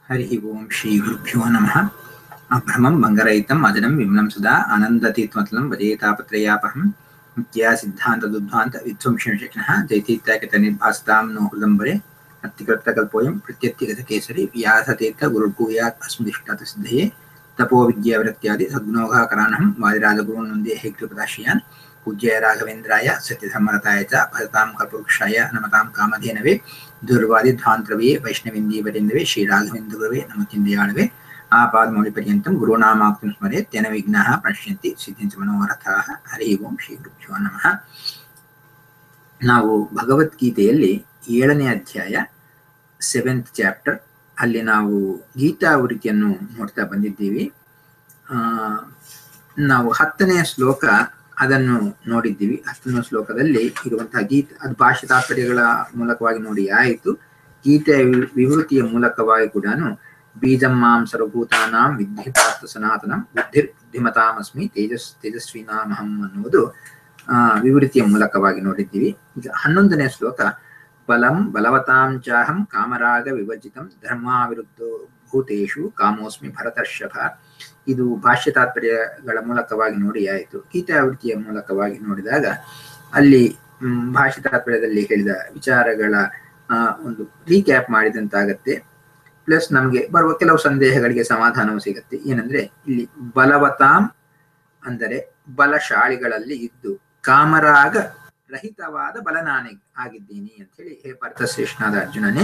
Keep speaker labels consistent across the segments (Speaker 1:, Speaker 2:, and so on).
Speaker 1: हरिः ओं श्रीगुरुभ्यो नमः अभ्रमं मङ्गरहितम् अजनं विमलं सदा आनन्दतीत्मतलं वजेतापत्रयापहं नित्या सिद्धान्तदुद्ध्वान्त विध्वंसणशक्नः जैतीत्याकितनिर्भासतां नो हृदम्बरे अत्तिकृतकल्पोऽयं प्रत्यत्तिगतकेसरि व्यासतीर्थ गुरुर्भूयात् अस्मदिष्टातसिद्धये तपोविद्यावृत्त्यादि सद्गुणोघाकराणं वादिराजगुरून् वन्दे हेग्रिपदाश्रयान् पूज्याय राघवेन्द्राय सत्यधर्मरताय च भजतां कल्पवृक्षाय नमतां कामधेनवे ದುರ್ವಾದಿಧ್ವಾಂತರವೇ ವೈಷ್ಣವಿಂದೀವರೆಂದವೇ ಶ್ರೀರಾಘವೇಂದ್ರವೇ ನಮತಿಂದಯಾಳವೇ ಆಪಾದಮೌಳಿಪರ್ಯಂತಂ ಗುರುನಾಮಾಕ್ತಿಂ ಸ್ಮರೆ ತೆನ ವಿಘ್ನಾಃ ಪ್ರಣಶ್ಯಂತಿ ಸಿದ್ಧಿಂಚ ಮನೋರಥಾಃ ಹರಿ ಓಂ ಶ್ರೀ ಗುರುಭ್ಯೋ ನಮಃ ನಾವು ಭಗವದ್ಗೀತೆಯಲ್ಲಿ ಏಳನೇ ಅಧ್ಯಾಯ ಸೆವೆಂತ್ ಚಾಪ್ಟರ್ ಅಲ್ಲಿ ನಾವು ಗೀತಾವೃತಿಯನ್ನು ನೋಡ್ತಾ ಬಂದಿದ್ದೀವಿ ನಾವು ಹತ್ತನೆಯ ಶ್ಲೋಕ ಅದನ್ನು ನೋಡಿದ್ದೀವಿ ಹತ್ತನೇ ಶ್ಲೋಕದಲ್ಲಿ ಇರುವಂತಹ ಗೀತ ಅದು ಭಾಷೆ ತಾತ್ಪರ್ಯಗಳ ಮೂಲಕವಾಗಿ ನೋಡಿ ಆಯಿತು ಗೀತೆಯ ವಿವೃತಿಯ ಮೂಲಕವಾಗಿ ಕೂಡ ಬೀಜಂ ಮಾಂ ಸರ್ವಭೂತಾನಾಂ ವಿದ್ಧಿ ಪಾರ್ಥ ಸನಾತನಂ ಬುದ್ಧಿರ್ ಬುದ್ಧಿಮತಾಮಸ್ಮಿ ತೇಜಸ್ ತೇಜಸ್ವಿನಾಮಹಂ ಅನ್ನುವುದು ಆ ವಿವೃತಿಯ ಮೂಲಕವಾಗಿ ನೋಡಿದ್ದೀವಿ ಈಗ ಹನ್ನೊಂದನೇ ಶ್ಲೋಕ ಬಲಂ ಬಲವತಾಂ ಚಾಹಂ ಕಾಮರಾಗ ವಿಭಜಿತಂ ಧರ್ಮಾವಿರುದ್ಧೋ ಭೂತೇಶು ಕಾಮೋಸ್ಮಿ ಭರತರ್ಷಭ ಇದು ಭಾಷ್ಯ ತಾತ್ಪರ್ಯಗಳ ಮೂಲಕವಾಗಿ ನೋಡಿ ಆಯಿತು ಗೀತಾವೃತ್ತಿಯ ಮೂಲಕವಾಗಿ ನೋಡಿದಾಗ ಅಲ್ಲಿ ಭಾಷ್ಯ ತಾತ್ಪರ್ಯದಲ್ಲಿ ಹೇಳಿದ ವಿಚಾರಗಳ ಒಂದು ರೀಕ್ಯಾಪ್ ಮಾಡಿದಂತಾಗತ್ತೆ ಪ್ಲಸ್ ನಮಗೆ ಬರುವ ಕೆಲವು ಸಂದೇಹಗಳಿಗೆ ಸಮಾಧಾನವೂ ಸಿಗುತ್ತೆ ಏನಂದ್ರೆ ಇಲ್ಲಿ ಬಲವತಾಂ ಅಂದರೆ ಬಲಶಾಲಿಗಳಲ್ಲಿ ಇದ್ದು ಕಾಮರಾಗ ರಹಿತವಾದ ಬಲನಾನೆ ಆಗಿದ್ದೀನಿ ಅಂತ ಹೇಳಿ ಹೇ ಪಾರ್ಥಶ್ರೇಷ್ಠನಾದ ಅರ್ಜುನನೇ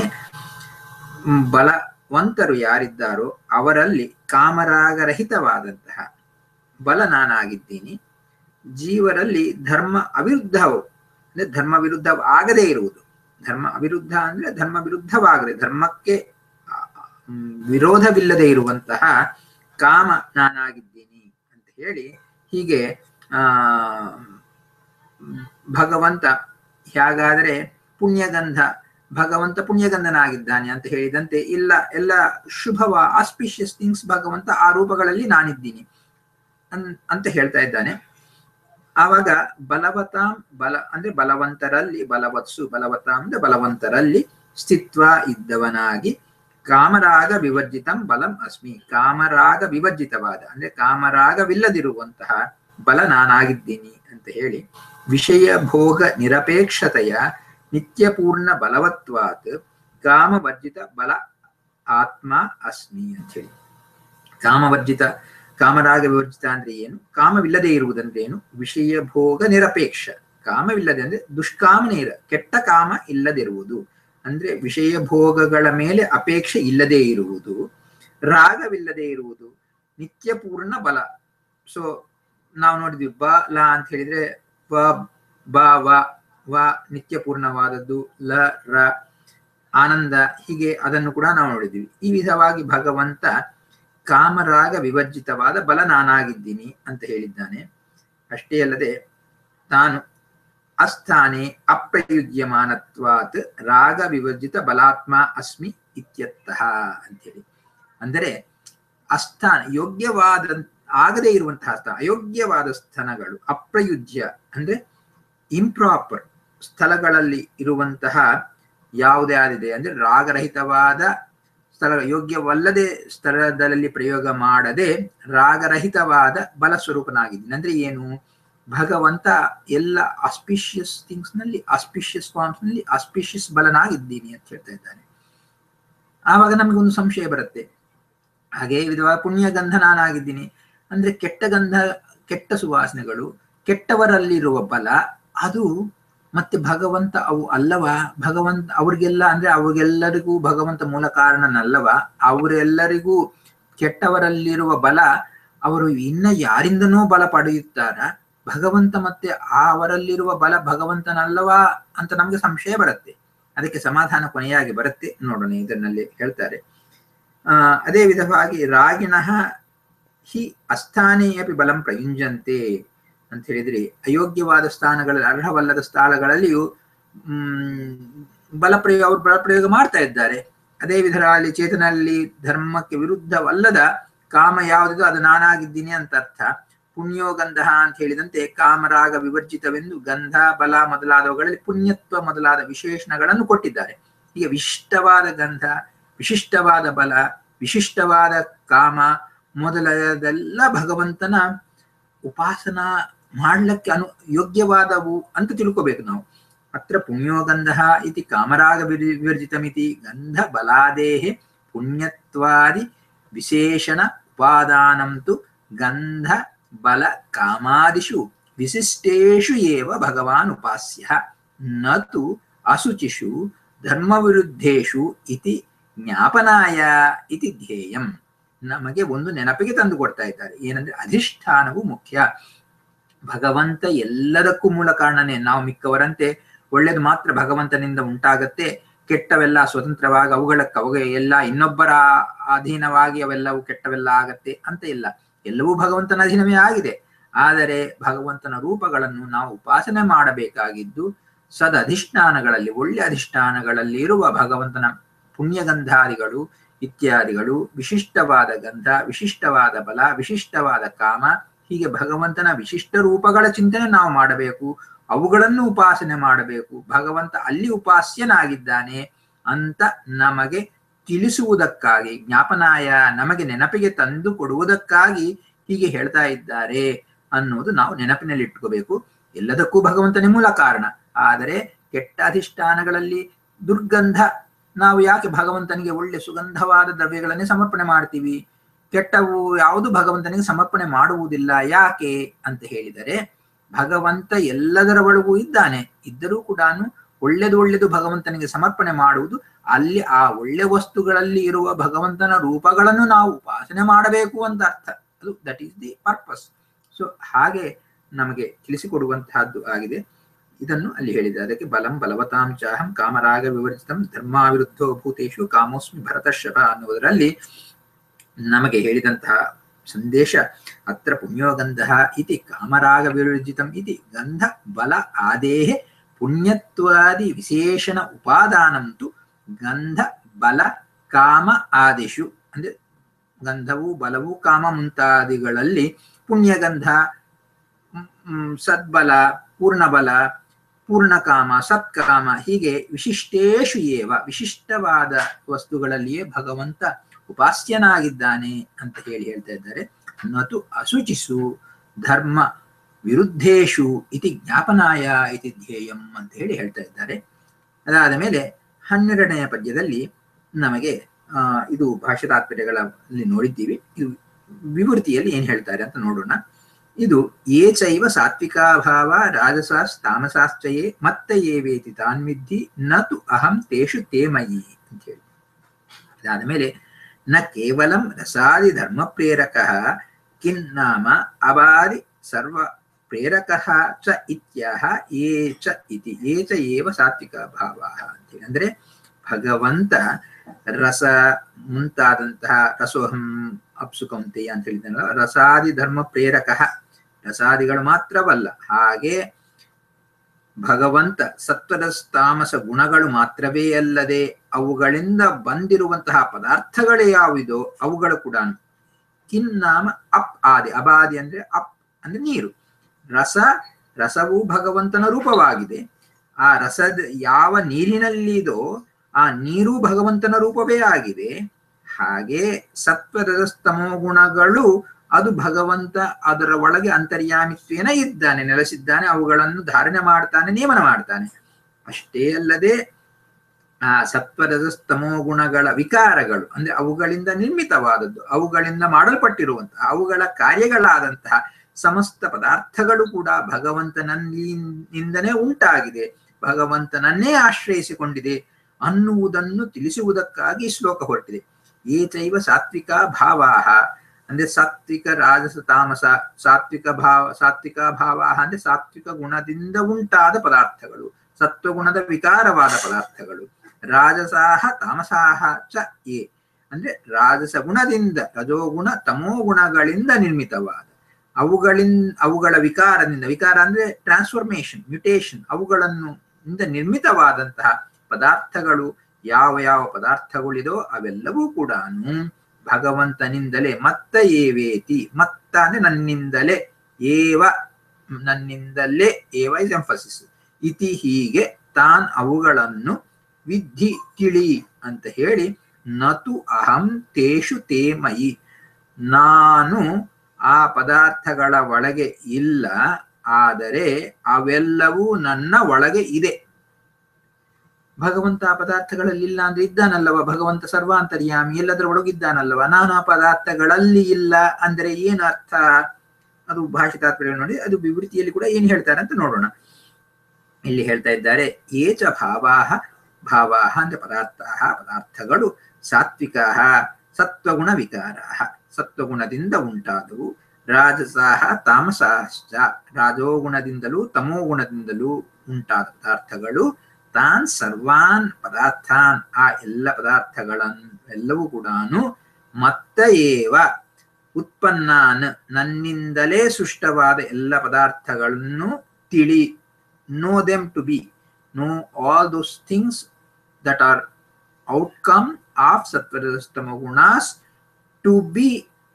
Speaker 1: ಬಲವಂತರು ಯಾರಿದ್ದಾರೋ ಅವರಲ್ಲಿ ಕಾಮರಾಗರಹಿತವಾದಂತಹ ಬಲ ನಾನಾಗಿದ್ದೀನಿ ಜೀವರಲ್ಲಿ ಧರ್ಮ ಅವಿರುದ್ಧವು ಅಂದ್ರೆ ಧರ್ಮ ವಿರುದ್ಧ ಆಗದೇ ಇರುವುದು ಧರ್ಮ ಅವಿರುದ್ಧ ಅಂದ್ರೆ ಧರ್ಮ ವಿರುದ್ಧವಾಗದೆ ಧರ್ಮಕ್ಕೆ ವಿರೋಧವಿಲ್ಲದೆ ಇರುವಂತಹ ಕಾಮ ನಾನಾಗಿದ್ದೀನಿ ಅಂತ ಹೇಳಿ ಹೀಗೆ ಆ ಭಗವಂತ ಹೇಗಾದರೆ ಪುಣ್ಯಗಂಧ ಭಗವಂತ ಪುಣ್ಯಗಂಧನಾಗಿದ್ದಾನೆ ಅಂತ ಹೇಳಿದಂತೆ ಇಲ್ಲ ಎಲ್ಲ ಶುಭವ ಆಸ್ಪಿಷಿಯಸ್ ಥಿಂಗ್ಸ್ ಭಗವಂತ ಆ ರೂಪಗಳಲ್ಲಿ ನಾನಿದ್ದೀನಿ ಅಂತ ಹೇಳ್ತಾ ಇದ್ದಾನೆ ಆವಾಗ ಬಲವತಾಂ ಬಲ ಅಂದ್ರೆ ಬಲವಂತರಲ್ಲಿ ಬಲವತ್ಸು ಬಲವತಾಂ ಅಂದ್ರೆ ಬಲವಂತರಲ್ಲಿ ಸ್ಥಿತ್ವ ಇದ್ದವನಾಗಿ ಕಾಮರಾಗ ವಿವರ್ಜಿತಂ ಬಲಂ ಅಸ್ಮಿ ಕಾಮರಾಗ ವಿವರ್ಜಿತವಾದ ಅಂದ್ರೆ ಕಾಮರಾಗವಿಲ್ಲದಿರುವಂತಹ ಬಲ ನಾನಾಗಿದ್ದೀನಿ ಅಂತ ಹೇಳಿ ವಿಷಯ ಭೋಗ ನಿರಪೇಕ್ಷತೆಯ ನಿತ್ಯಪೂರ್ಣ ಬಲವತ್ವಾತ್ ಕಾಮವರ್ಜಿತ ಬಲ ಆತ್ಮ ಅಸ್ಮಿ ಅಂತ ಹೇಳಿ ಕಾಮವರ್ಜಿತ ಕಾಮರಾಗ ವಿವರ್ಜಿತ ಅಂದ್ರೆ ಏನು ಕಾಮವಿಲ್ಲದೆ ಇರುವುದಂದ್ರೆ ಏನು ವಿಷಯ ಭೋಗ ನಿರಪೇಕ್ಷ ಕಾಮವಿಲ್ಲದೆ ಅಂದ್ರೆ ದುಷ್ಕಾಮನೆ ಇರ ಕೆಟ್ಟ ಕಾಮ ಇಲ್ಲದಿರುವುದು ಅಂದ್ರೆ ವಿಷಯ ಭೋಗಗಳ ಮೇಲೆ ಅಪೇಕ್ಷೆ ಇಲ್ಲದೆ ಇರುವುದು ರಾಗವಿಲ್ಲದೆ ಇರುವುದು ನಿತ್ಯಪೂರ್ಣ ಬಲ ಸೊ ನಾವು ನೋಡಿದ್ವಿ ಬ ಲ ಅಂತ ಹೇಳಿದ್ರೆ ವ ಬ ವ ವ ನಿತ್ಯಪೂರ್ಣವಾದದ್ದು ಲ ರ ಆನಂದ ಹೀಗೆ ಅದನ್ನು ಕೂಡ ನಾವು ನೋಡಿದ್ವಿ ಈ ವಿಧವಾಗಿ ಭಗವಂತ ಕಾಮರಾಗ ವಿವರ್ಜಿತವಾದ ಬಲ ನಾನಾಗಿದ್ದೀನಿ ಅಂತ ಹೇಳಿದ್ದಾನೆ ಅಷ್ಟೇ ಅಲ್ಲದೆ ತಾನು ಅಸ್ಥಾನೆ ಅಪ್ರಯುಜ್ಯಮಾನತ್ವಾತ್ ರಾಗ ವಿವರ್ಜಿತ ಬಲಾತ್ಮ ಅಸ್ಮಿ ಇತ್ಯರ್ಥಃ ಅಂತೇಳಿ ಅಂದರೆ ಅಸ್ಥಾನ ಯೋಗ್ಯವಾದ ಆಗದೇ ಇರುವಂತಹ ಸ್ಥಾನ ಅಯೋಗ್ಯವಾದ ಸ್ಥಾನಗಳು ಅಪ್ರಯುಜ್ಯ ಅಂದ್ರೆ ಇಂಪ್ರಾಪರ್ ಸ್ಥಳಗಳಲ್ಲಿ ಇರುವಂತಹ ಯಾವುದೇ ಆದಿದೆ ಅಂದ್ರೆ ರಾಗರಹಿತವಾದ ಸ್ಥಳ ಯೋಗ್ಯವಲ್ಲದೆ ಸ್ಥಳದಲ್ಲಿ ಪ್ರಯೋಗ ಮಾಡದೆ ರಾಗರಹಿತವಾದ ಬಲ ಸ್ವರೂಪನಾಗಿದ್ದೀನಿ ಅಂದ್ರೆ ಏನು ಭಗವಂತ ಎಲ್ಲ ಆಸ್ಪಿಷಿಯಸ್ ಥಿಂಗ್ಸ್ ನಲ್ಲಿ ಆಸ್ಪಿಷಿಯಸ್ ಫಾರ್ಮ್ಸ್ ನಲ್ಲಿ ಆಸ್ಪಿಷಿಯಸ್ ಬಲನಾಗಿದ್ದೀನಿ ಅಂತ ಹೇಳ್ತಾ ಇದ್ದಾನೆ ಆವಾಗ ನಮ್ಗೆ ಒಂದು ಸಂಶಯ ಬರುತ್ತೆ ಹಾಗೆ ವಿಧವಾದ ಪುಣ್ಯ ಗಂಧ ನಾನಾಗಿದ್ದೀನಿ ಅಂದ್ರೆ ಕೆಟ್ಟ ಗಂಧ ಕೆಟ್ಟ ಸುವಾಸನೆಗಳು ಕೆಟ್ಟವರಲ್ಲಿರುವ ಬಲ ಅದು ಮತ್ತೆ ಭಗವಂತ ಅವು ಅಲ್ಲವ ಭಗವಂತ ಅವ್ರಿಗೆಲ್ಲ ಅಂದ್ರೆ ಅವ್ರಿಗೆಲ್ಲರಿಗೂ ಭಗವಂತ ಮೂಲ ಕಾರಣನಲ್ಲವ ಅವರೆಲ್ಲರಿಗೂ ಕೆಟ್ಟವರಲ್ಲಿರುವ ಬಲ ಅವರು ಇನ್ನ ಯಾರಿಂದನೂ ಬಲ ಪಡೆಯುತ್ತಾರ ಭಗವಂತ ಮತ್ತೆ ಆ ಅವರಲ್ಲಿರುವ ಬಲ ಭಗವಂತನಲ್ಲವಾ ಅಂತ ನಮ್ಗೆ ಸಂಶಯ ಬರುತ್ತೆ ಅದಕ್ಕೆ ಸಮಾಧಾನ ಕೊನೆಯಾಗಿ ಬರುತ್ತೆ ನೋಡೋಣ ಇದನ್ನಲ್ಲಿ ಹೇಳ್ತಾರೆ ಆ ಅದೇ ವಿಧವಾಗಿ ರಾಗಿಣಃ ಹಿ ಅಸ್ಥಾನೇ ಅಪಿ ಬಲಂ ಪ್ರಯುಂಜಂತೆ ಅಂತ ಹೇಳಿದ್ರೆ ಅಯೋಗ್ಯವಾದ ಸ್ಥಾನಗಳಲ್ಲಿ ಅರ್ಹವಲ್ಲದ ಸ್ಥಳಗಳಲ್ಲಿಯೂ ಹ್ಮ್ ಬಲ ಪ್ರಯೋಗ ಅವರು ಬಲ ಪ್ರಯೋಗ ಮಾಡ್ತಾ ಇದ್ದಾರೆ ಅದೇ ವಿಧದಲ್ಲಿ ಚೇತನಲ್ಲಿ ಧರ್ಮಕ್ಕೆ ವಿರುದ್ಧವಲ್ಲದ ಕಾಮ ಯಾವುದಿದೋ ಅದು ನಾನಾಗಿದ್ದೀನಿ ಅಂತ ಅರ್ಥ ಪುಣ್ಯೋ ಗಂಧ ಅಂತ ಹೇಳಿದಂತೆ ಕಾಮರಾಗ ವಿವರ್ಜಿತವೆಂದು ಗಂಧ ಬಲ ಮೊದಲಾದವುಗಳಲ್ಲಿ ಪುಣ್ಯತ್ವ ಮೊದಲಾದ ವಿಶೇಷಣಗಳನ್ನು ಕೊಟ್ಟಿದ್ದಾರೆ ಈಗ ವಿಶಿಷ್ಟವಾದ ಗಂಧ ವಿಶಿಷ್ಟವಾದ ಬಲ ವಿಶಿಷ್ಟವಾದ ಕಾಮ ಮೊದಲಾದೆಲ್ಲ ಭಗವಂತನ ಉಪಾಸನ ಮಾಡ್ಲಿಕ್ಕೆ ಅನು ಯೋಗ್ಯವಾದವು ಅಂತ ತಿಳ್ಕೋಬೇಕು ನಾವು ಅತ್ರ ಪುಣ್ಯೋಗಂಧ ಇತಿ ಕಾಮರಾಗ ವಿರ್- ವಿವರ್ಜಿತಮಿತಿ ಗಂಧ ಬಲಾದೇಹೆ ಪುಣ್ಯತ್ವಾದಿ ವಿಶೇಷಣ ಉಪಾದಾನಂತು ಗಂಧ ಬಲ ಕಾಮಾದಿಷು ವಿಶಿಷ್ಟೇಷು ಏವ ಭಗವಾನ್ ಉಪಾಸ್ಯ ನತು ಅಶುಚಿಷು ಧರ್ಮವಿರುದ್ಧೇಷು ಇತಿ ಜ್ಞಾಪನಾಯ ಇತಿ ಧ್ಯೇಯಂ ನಮಗೆ ಒಂದು ನೆನಪಿಗೆ ತಂದು ಕೊಡ್ತಾ ಇದ್ದಾರೆ ಏನಂದ್ರೆ ಅಧಿಷ್ಠಾನವು ಮುಖ್ಯ ಭಗವಂತ ಎಲ್ಲದಕ್ಕೂ ಮೂಲ ಕಾರಣನೇ ನಾವು ಮಿಕ್ಕವರಂತೆ ಒಳ್ಳೇದು ಮಾತ್ರ ಭಗವಂತನಿಂದ ಉಂಟಾಗತ್ತೆ ಕೆಟ್ಟವೆಲ್ಲ ಸ್ವತಂತ್ರವಾಗಿ ಅವುಗಳಕ್ಕೆ ಅವುಗ ಎಲ್ಲ ಇನ್ನೊಬ್ಬರ ಅಧೀನವಾಗಿ ಅವೆಲ್ಲವೂ ಕೆಟ್ಟವೆಲ್ಲ ಆಗತ್ತೆ ಅಂತ ಇಲ್ಲ ಎಲ್ಲವೂ ಭಗವಂತನ ಅಧೀನವೇ ಆಗಿದೆ ಆದರೆ ಭಗವಂತನ ರೂಪಗಳನ್ನು ನಾವು ಉಪಾಸನೆ ಮಾಡಬೇಕಾಗಿದ್ದು ಸದ್ ಅಧಿಷ್ಠಾನಗಳಲ್ಲಿ ಒಳ್ಳೆ ಅಧಿಷ್ಠಾನಗಳಲ್ಲಿ ಇರುವ ಭಗವಂತನ ಪುಣ್ಯಗಂಧಾದಿಗಳು ಇತ್ಯಾದಿಗಳು ವಿಶಿಷ್ಟವಾದ ಗಂಧ ವಿಶಿಷ್ಟವಾದ ಬಲ ವಿಶಿಷ್ಟವಾದ ಕಾಮ ಹೀಗೆ ಭಗವಂತನ ವಿಶಿಷ್ಟ ರೂಪಗಳ ಚಿಂತನೆ ನಾವು ಮಾಡಬೇಕು ಅವುಗಳನ್ನು ಉಪಾಸನೆ ಮಾಡಬೇಕು ಭಗವಂತ ಅಲ್ಲಿ ಉಪಾಸ್ಯನಾಗಿದ್ದಾನೆ ಅಂತ ನಮಗೆ ತಿಳಿಸುವುದಕ್ಕಾಗಿ ಜ್ಞಾಪನಾಯ ನಮಗೆ ನೆನಪಿಗೆ ತಂದು ಕೊಡುವುದಕ್ಕಾಗಿ ಹೀಗೆ ಹೇಳ್ತಾ ಇದ್ದಾರೆ ಅನ್ನೋದು ನಾವು ನೆನಪಿನಲ್ಲಿ ಇಟ್ಕೋಬೇಕು ಎಲ್ಲದಕ್ಕೂ ಭಗವಂತನೇ ಮೂಲ ಕಾರಣ ಆದರೆ ಕೆಟ್ಟ ಅಧಿಷ್ಠಾನಗಳಲ್ಲಿ ದುರ್ಗಂಧ ನಾವು ಯಾಕೆ ಭಗವಂತನಿಗೆ ಒಳ್ಳೆ ಸುಗಂಧವಾದ ದ್ರವ್ಯಗಳನ್ನೇ ಸಮರ್ಪಣೆ ಮಾಡ್ತೀವಿ ಕೆಟ್ಟವು ಯಾವುದು ಭಗವಂತನಿಗೆ ಸಮರ್ಪಣೆ ಮಾಡುವುದಿಲ್ಲ ಯಾಕೆ ಅಂತ ಹೇಳಿದರೆ ಭಗವಂತ ಎಲ್ಲದರ ಒಳಗೂ ಇದ್ದಾನೆ ಇದ್ದರೂ ಕೂಡ ಒಳ್ಳೆದು ಒಳ್ಳೆದು ಭಗವಂತನಿಗೆ ಸಮರ್ಪಣೆ ಮಾಡುವುದು ಅಲ್ಲಿ ಆ ಒಳ್ಳೆ ವಸ್ತುಗಳಲ್ಲಿ ಇರುವ ಭಗವಂತನ ರೂಪಗಳನ್ನು ನಾವು ಉಪಾಸನೆ ಮಾಡಬೇಕು ಅಂತ ಅರ್ಥ ಅದು that is the purpose so ಹಾಗೆ ನಮಗೆ ತಿಳಿಸಿಕೊಡುವಂತಹದ್ದು ಆಗಿದೆ ಇದನ್ನು ಅಲ್ಲಿ ಹೇಳಿದೆ ಅದಕ್ಕೆ ಬಲಂ ಬಲವತಾಂ ಚಾಹಂ ಕಾಮರಾಗ ವಿವರಿತಂ ಧರ್ಮಾವಿರುದ್ಧೋ ಭೂತೇಶು ಕಾಮೋಸ್ಮಿ ಭರತಶಪ ಅನ್ನುವುದರಲ್ಲಿ ನಮಗೆ ಹೇಳಿದಂತಹ ಸಂದೇಶ ಅತ್ರ ಪುಣ್ಯೋಗಂಧ ಇತಿ ಕಾಮರಾಗ ವಿವರ್ಜಿತಂ ಇತಿ ಗಂಧ ಬಲ ಆದೇಹ ಪುಣ್ಯತ್ವಾದಿ ವಿಶೇಷಣ ಉಪಾದಾನಂತು ಗಂಧ ಬಲ ಕಾಮ ಆದಿಷು ಅಂದ್ರೆ ಗಂಧವು ಬಲವು ಕಾಮ ಮುಂತಾದಿಗಳಲ್ಲಿ ಪುಣ್ಯಗಂಧ ಮ್, ಸದ್ಬಲ ಪೂರ್ಣಬಲ ಪೂರ್ಣಕಾಮ ಸತ್ಕಾಮ ಹೀಗೆ ವಿಶಿಷ್ಟೇಶು ಏವ ವಿಶಿಷ್ಟವಾದ ವಸ್ತುಗಳಲ್ಲಿಯೇ ಭಗವಂತ ಉಪಾಸ್ಯನಾಗಿದ್ದಾನೆ ಅಂತ ಹೇಳಿ ಹೇಳ್ತಾ ಇದ್ದಾರೆ ನತು ಅಶುಚಿಸು ಧರ್ಮ ವಿರುದ್ಧೇಶು ಇತಿ ಜ್ಞಾಪನಾಯ ಇತಿ ಧ್ಯೇಯಂ ಅಂತ ಹೇಳಿ ಹೇಳ್ತಾ ಇದ್ದಾರೆ ಅದಾದ ಮೇಲೆ ಹನ್ನೆರಡನೆಯ ಪದ್ಯದಲ್ಲಿ ನಮಗೆ ಆ, ಇದು ಭಾಷೆ ತಾತ್ಪರ್ಯಗಳಲ್ಲಿ ನೋಡಿದ್ದೀವಿ ಇದು ವಿವೃತಿಯಲ್ಲಿ ಏನ್ ಹೇಳ್ತಾರೆ ಅಂತ ನೋಡೋಣ ಇದು ಏ ಚೈವ ಸಾತ್ವಿಕಾಭಾವ ರಾಜಸಾಸ್ ತಾಮಸಾಶ್ಚಯೇ ಮತ್ತ ಏವೇತಿ ತಾನ್ವಿದ್ಧಿ ನತು ಅಹಂ ತೇಷು ತೇ ಮಯಿ ಅಂತ ಹೇಳಿ ಅದಾದ ಮೇಲೆ ನ ಕೇವಲಂ ರಸಾದಿ ಧರ್ಮ ಪ್ರೇರಕ ಕಿನ್ನಾಮ ಅವಾದಿ ಸರ್ವ ಪ್ರೇರಕ ಚ ಇತ್ಯಾಹ ಏ ಚ ಇತಿ ಏ ಚ ಏವ ಸಾತ್ವಿಕ ಭಾವ ಅಂತೇಳಿ ಅಂದ್ರೆ ಭಗವಂತ ರಸ ಮುಂತಾದಂತಹ ರಸೋಹಂ ಅಪ್ಸುಕಂತೆ ಅಂತ ಹೇಳಿದ್ನಲ್ಲ ರಸಾದಿ ಧರ್ಮ ಪ್ರೇರಕ ರಸಾದಿಗಳು ಮಾತ್ರವಲ್ಲ ಹಾಗೆ ಭಗವಂತ ಸತ್ವದ ತಾಮಸ ಗುಣಗಳು ಮಾತ್ರವೇ ಅಲ್ಲದೆ ಅವುಗಳಿಂದ ಬಂದಿರುವಂತಹ ಪದಾರ್ಥಗಳೇ ಯಾವುದೋ ಅವುಗಳು ಕೂಡ ಕಿನ್ನಾಮ ಅಪ್ ಆದಿ ಅಬಾದಿ ಅಂದ್ರೆ ಅಪ್ ಅಂದ್ರೆ ನೀರು ರಸ ರಸವು ಭಗವಂತನ ರೂಪವಾಗಿದೆ ಆ ರಸದ ಯಾವ ನೀರಿನಲ್ಲಿದೋ ಆ ನೀರು ಭಗವಂತನ ರೂಪವೇ ಆಗಿದೆ ಹಾಗೆ ಸತ್ವರಜಸ್ತಮೋ ಗುಣಗಳು ಅದು ಭಗವಂತ ಅದರ ಒಳಗೆ ಅಂತರ್ಯಾಮಿತ್ವೇನ ಇದ್ದಾನೆ ನೆಲೆಸಿದ್ದಾನೆ ಅವುಗಳನ್ನು ಧಾರಣೆ ಮಾಡ್ತಾನೆ ನೇಮನ ಮಾಡ್ತಾನೆ ಅಷ್ಟೇ ಅಲ್ಲದೆ ಆ ಸತ್ವರಜಸ್ತಮೋ ಗುಣಗಳ ವಿಕಾರಗಳು ಅಂದ್ರೆ ಅವುಗಳಿಂದ ನಿರ್ಮಿತವಾದದ್ದು ಅವುಗಳಿಂದ ಮಾಡಲ್ಪಟ್ಟಿರುವಂತಹ ಅವುಗಳ ಕಾರ್ಯಗಳಾದಂತಹ ಸಮಸ್ತ ಪದಾರ್ಥಗಳು ಕೂಡ ಭಗವಂತನಿಂದನೇ ಉಂಟಾಗಿದೆ ಭಗವಂತನನ್ನೇ ಆಶ್ರಯಿಸಿಕೊಂಡಿದೆ ಅನ್ನುವುದನ್ನು ತಿಳಿಸುವುದಕ್ಕಾಗಿ ಈ ಶ್ಲೋಕ ಹೊರಟಿದೆ ಏಚೈವ ಸಾತ್ವಿಕ ಭಾವಾಹ ಅಂದ್ರೆ ಸಾತ್ವಿಕ ರಾಜಸ ತಾಮಸ ಸಾತ್ವಿಕ ಭಾವ ಸಾತ್ವಿಕ ಭಾವಾಹ ಅಂದ್ರೆ ಸಾತ್ವಿಕ ಗುಣದಿಂದ ಉಂಟಾದ ಪದಾರ್ಥಗಳು ಸತ್ವಗುಣದ ವಿಕಾರವಾದ ಪದಾರ್ಥಗಳು ರಾಜಸಾಹ ತಾಮಸಾಹ ಚ ಏ ಅಂದ್ರೆ ರಾಜಸ ಗುಣದಿಂದ ರಜೋಗುಣ ತಮೋ ಗುಣಗಳಿಂದ ನಿರ್ಮಿತವಾದ ಅವುಗಳಿಂದ ಅವುಗಳ ವಿಕಾರದಿಂದ ವಿಕಾರ ಅಂದ್ರೆ ಟ್ರಾನ್ಸ್ಫಾರ್ಮೇಶನ್ ಮ್ಯುಟೇಶನ್ ಅವುಗಳನ್ನು ಇಂದ ನಿರ್ಮಿತವಾದಂತಹ ಪದಾರ್ಥಗಳು ಯಾವ ಯಾವ ಪದಾರ್ಥಗಳಿದೋ ಅವೆಲ್ಲವೂ ಕೂಡ ಭಗವಂತನಿಂದಲೇ ಮತ್ತ ಏವೇತಿ ಮತ್ತ ಅಂದ್ರೆ ನನ್ನಿಂದಲೇ ಏವ ನನ್ನಿಂದಲೇ ಏವ ಇಸ್ ಎಂಫಸಿಸ್ ಇತಿ ಹೀಗೆ ತಾನ್ ಅವುಗಳನ್ನು ವಿಧಿ ತಿಳಿ ಅಂತ ಹೇಳಿ ನತು ಅಹಂ ತೇಷು ತೇ ಮಯಿ ನಾನು ಆ ಪದಾರ್ಥಗಳ ಒಳಗೆ ಇಲ್ಲ ಆದರೆ ಅವೆಲ್ಲವೂ ನನ್ನ ಒಳಗೆ ಇದೆ ಭಗವಂತ ಆ ಪದಾರ್ಥಗಳಲ್ಲಿ ಇಲ್ಲ ಅಂದ್ರೆ ಇದ್ದಾನಲ್ಲವ ಭಗವಂತ ಸರ್ವಾಂತರ್ಯಾಮಿ ಎಲ್ಲದರ ಒಳಗಿದ್ದಾನಲ್ಲವ ನಾನು ಆ ಪದಾರ್ಥಗಳಲ್ಲಿ ಇಲ್ಲ ಅಂದ್ರೆ ಏನು ಅರ್ಥ ಅದು ಭಾಷೆ ತಾತ್ಪರ್ಯ ನೋಡಿ ಅದು ವಿವೃತಿಯಲ್ಲಿ ಕೂಡ ಏನು ಹೇಳ್ತಾರೆ ಅಂತ ನೋಡೋಣ ಇಲ್ಲಿ ಹೇಳ್ತಾ ಇದ್ದಾರೆ ಏಚ ಭಾವಾಹ ಭಾವಾಹ ಅಂದ್ರೆ ಪದಾರ್ಥ ಪದಾರ್ಥಗಳು ಸಾತ್ವಿಕ ಸತ್ವಗುಣ ವಿಕಾರ ಸತ್ವಗುಣದಿಂದ ಉಂಟಾದವು ರಾಜಸಾಹ ತಾಮಸಾಶ್ಚ ರಾಜೋಗುಣದಿಂದಲೂ ತಮೋಗುಣದಿಂದಲೂ ಉಂಟಾದ ಪದಾರ್ಥಗಳು ತಾನ್ ಸರ್ವಾನ್ ಪದಾರ್ಥಾನ್ ಆ ಎಲ್ಲ ಪದಾರ್ಥಗಳನ್ನು ಎಲ್ಲವೂ ಕೂಡ ಮತ್ತ ಏವ ಉತ್ಪನ್ನಾನ್ ನನ್ನಿಂದಲೇ ಸೃಷ್ಟವಾದ ಎಲ್ಲ ಪದಾರ್ಥಗಳನ್ನು ತಿಳಿ know them to be know all those things that are outcome of ಸತ್ವರಸ್ತಮ ಗುಣಾಸ್ to be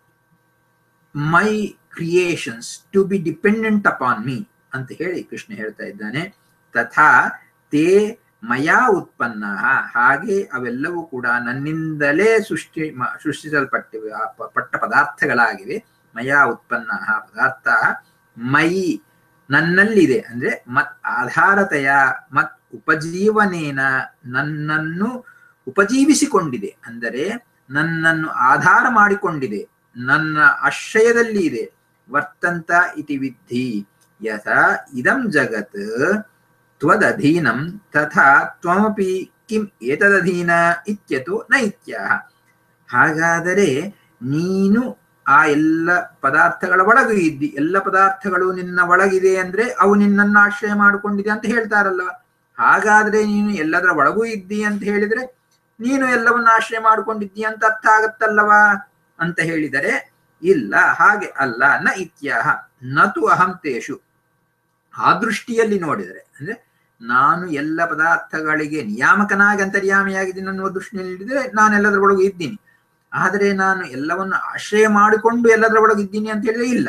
Speaker 1: my creations to be dependent upon me ಅಂತ ಹೇಳಿ ಕೃಷ್ಣ ಹೇಳ್ತಾ ಇದ್ದಾನೆ ತಥಾ ತೇ ಮಯಾ ಉತ್ಪನ್ನ ಹಾಗೆ ಅವೆಲ್ಲವೂ ಕೂಡ ನನ್ನಿಂದಲೇ ಸೃಷ್ಟಿ ಸೃಷ್ಟಿಸಲ್ಪಟ್ಟಿವೆ ಆ ಪಟ್ಟ ಪದಾರ್ಥಗಳಾಗಿವೆ ಮಯಾ ಉತ್ಪನ್ನ ಪದಾರ್ಥ ಮಯಿ ನನ್ನಲ್ಲಿದೆ ಅಂದ್ರೆ ಮತ್ ಆಧಾರತೆಯ ಮತ್ ಉಪಜೀವನೇನ ನನ್ನನ್ನು ಉಪಜೀವಿಸಿಕೊಂಡಿದೆ ಅಂದರೆ ನನ್ನನ್ನು ಆಧಾರ ಮಾಡಿಕೊಂಡಿದೆ ನನ್ನ ಆಶ್ರಯದಲ್ಲಿ ಇದೆ ವರ್ತಂತ ಇತಿ ವಿದ್ಧಿ ಯಥ ಇದಂ ಜಗತ್ ತ್ವದಧೀನಂ ತಥಾ ತ್ವಮಪಿ ಕಿಂ ಏತದಧೀನ ಇತ್ಯತು ನ ಇತ್ಯಾಹ ಹಾಗಾದರೆ ನೀನು ಆ ಎಲ್ಲ ಪದಾರ್ಥಗಳ ಒಳಗೂ ಇದ್ದಿ ಎಲ್ಲ ಪದಾರ್ಥಗಳು ನಿನ್ನ ಒಳಗಿದೆ ಅಂದ್ರೆ ಅವು ನಿನ್ನನ್ನು ಆಶ್ರಯ ಮಾಡಿಕೊಂಡಿದೆ ಅಂತ ಹೇಳ್ತಾರಲ್ಲ ಹಾಗಾದ್ರೆ ನೀನು ಎಲ್ಲದರ ಒಳಗೂ ಇದ್ದಿ ಅಂತ ಹೇಳಿದ್ರೆ ನೀನು ಎಲ್ಲವನ್ನ ಆಶ್ರಯ ಮಾಡಿಕೊಂಡಿದ್ದಿ ಅಂತ ಅರ್ಥ ಆಗತ್ತಲ್ಲವಾ ಅಂತ ಹೇಳಿದರೆ ಇಲ್ಲ ಹಾಗೆ ಅಲ್ಲ ನ ಇತ್ಯಾಹ ನತು ಅಹಂತೇಶು ಆ ದೃಷ್ಟಿಯಲ್ಲಿ ನೋಡಿದರೆ ಅಂದ್ರೆ ನಾನು ಎಲ್ಲ ಪದಾರ್ಥಗಳಿಗೆ ನಿಯಾಮಕನಾಗಿ ಅಂತರ್ಯಾಮಿಯಾಗಿದ್ದೀನಿ ಅನ್ನುವ ದೃಷ್ಟಿಯಲ್ಲಿ ಹಿಡಿದ್ರೆ ನಾನು ಎಲ್ಲದರ ಒಳಗೂ ಇದ್ದೀನಿ ಆದರೆ ನಾನು ಎಲ್ಲವನ್ನು ಆಶ್ರಯ ಮಾಡಿಕೊಂಡು ಎಲ್ಲದರ ಒಳಗೆ ಇದ್ದೀನಿ ಅಂತ ಹೇಳಿದ್ರೆ ಇಲ್ಲ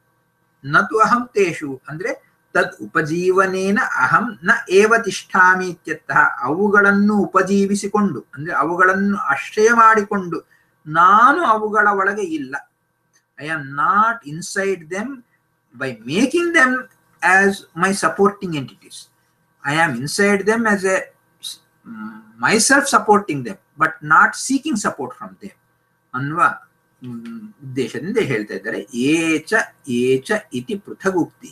Speaker 1: ನತು ಅಹಂ ತೇಷು ಅಂದ್ರೆ ತದ್ ಉಪಜೀವನೇನ ಅಹಂ ನ ಏವ ತಿಷ್ಠಾಮಿ ಇತ್ಯರ್ಥಃ ಅವುಗಳನ್ನು ಉಪಜೀವಿಸಿಕೊಂಡು ಅಂದ್ರೆ ಅವುಗಳನ್ನು ಆಶ್ರಯ ಮಾಡಿಕೊಂಡು ನಾನು ಅವುಗಳ ಒಳಗೆ ಇಲ್ಲ I am not inside them by making them as my supporting entities I am inside them as a myself supporting them but not seeking support from them ಅನ್ನುವ ಉದ್ದೇಶದಿಂದ ಹೇಳ್ತಾ ಇದ್ದಾರೆ ಏಚ ಏಚ ಇತಿ ಪೃಥಗುಕ್ತಿ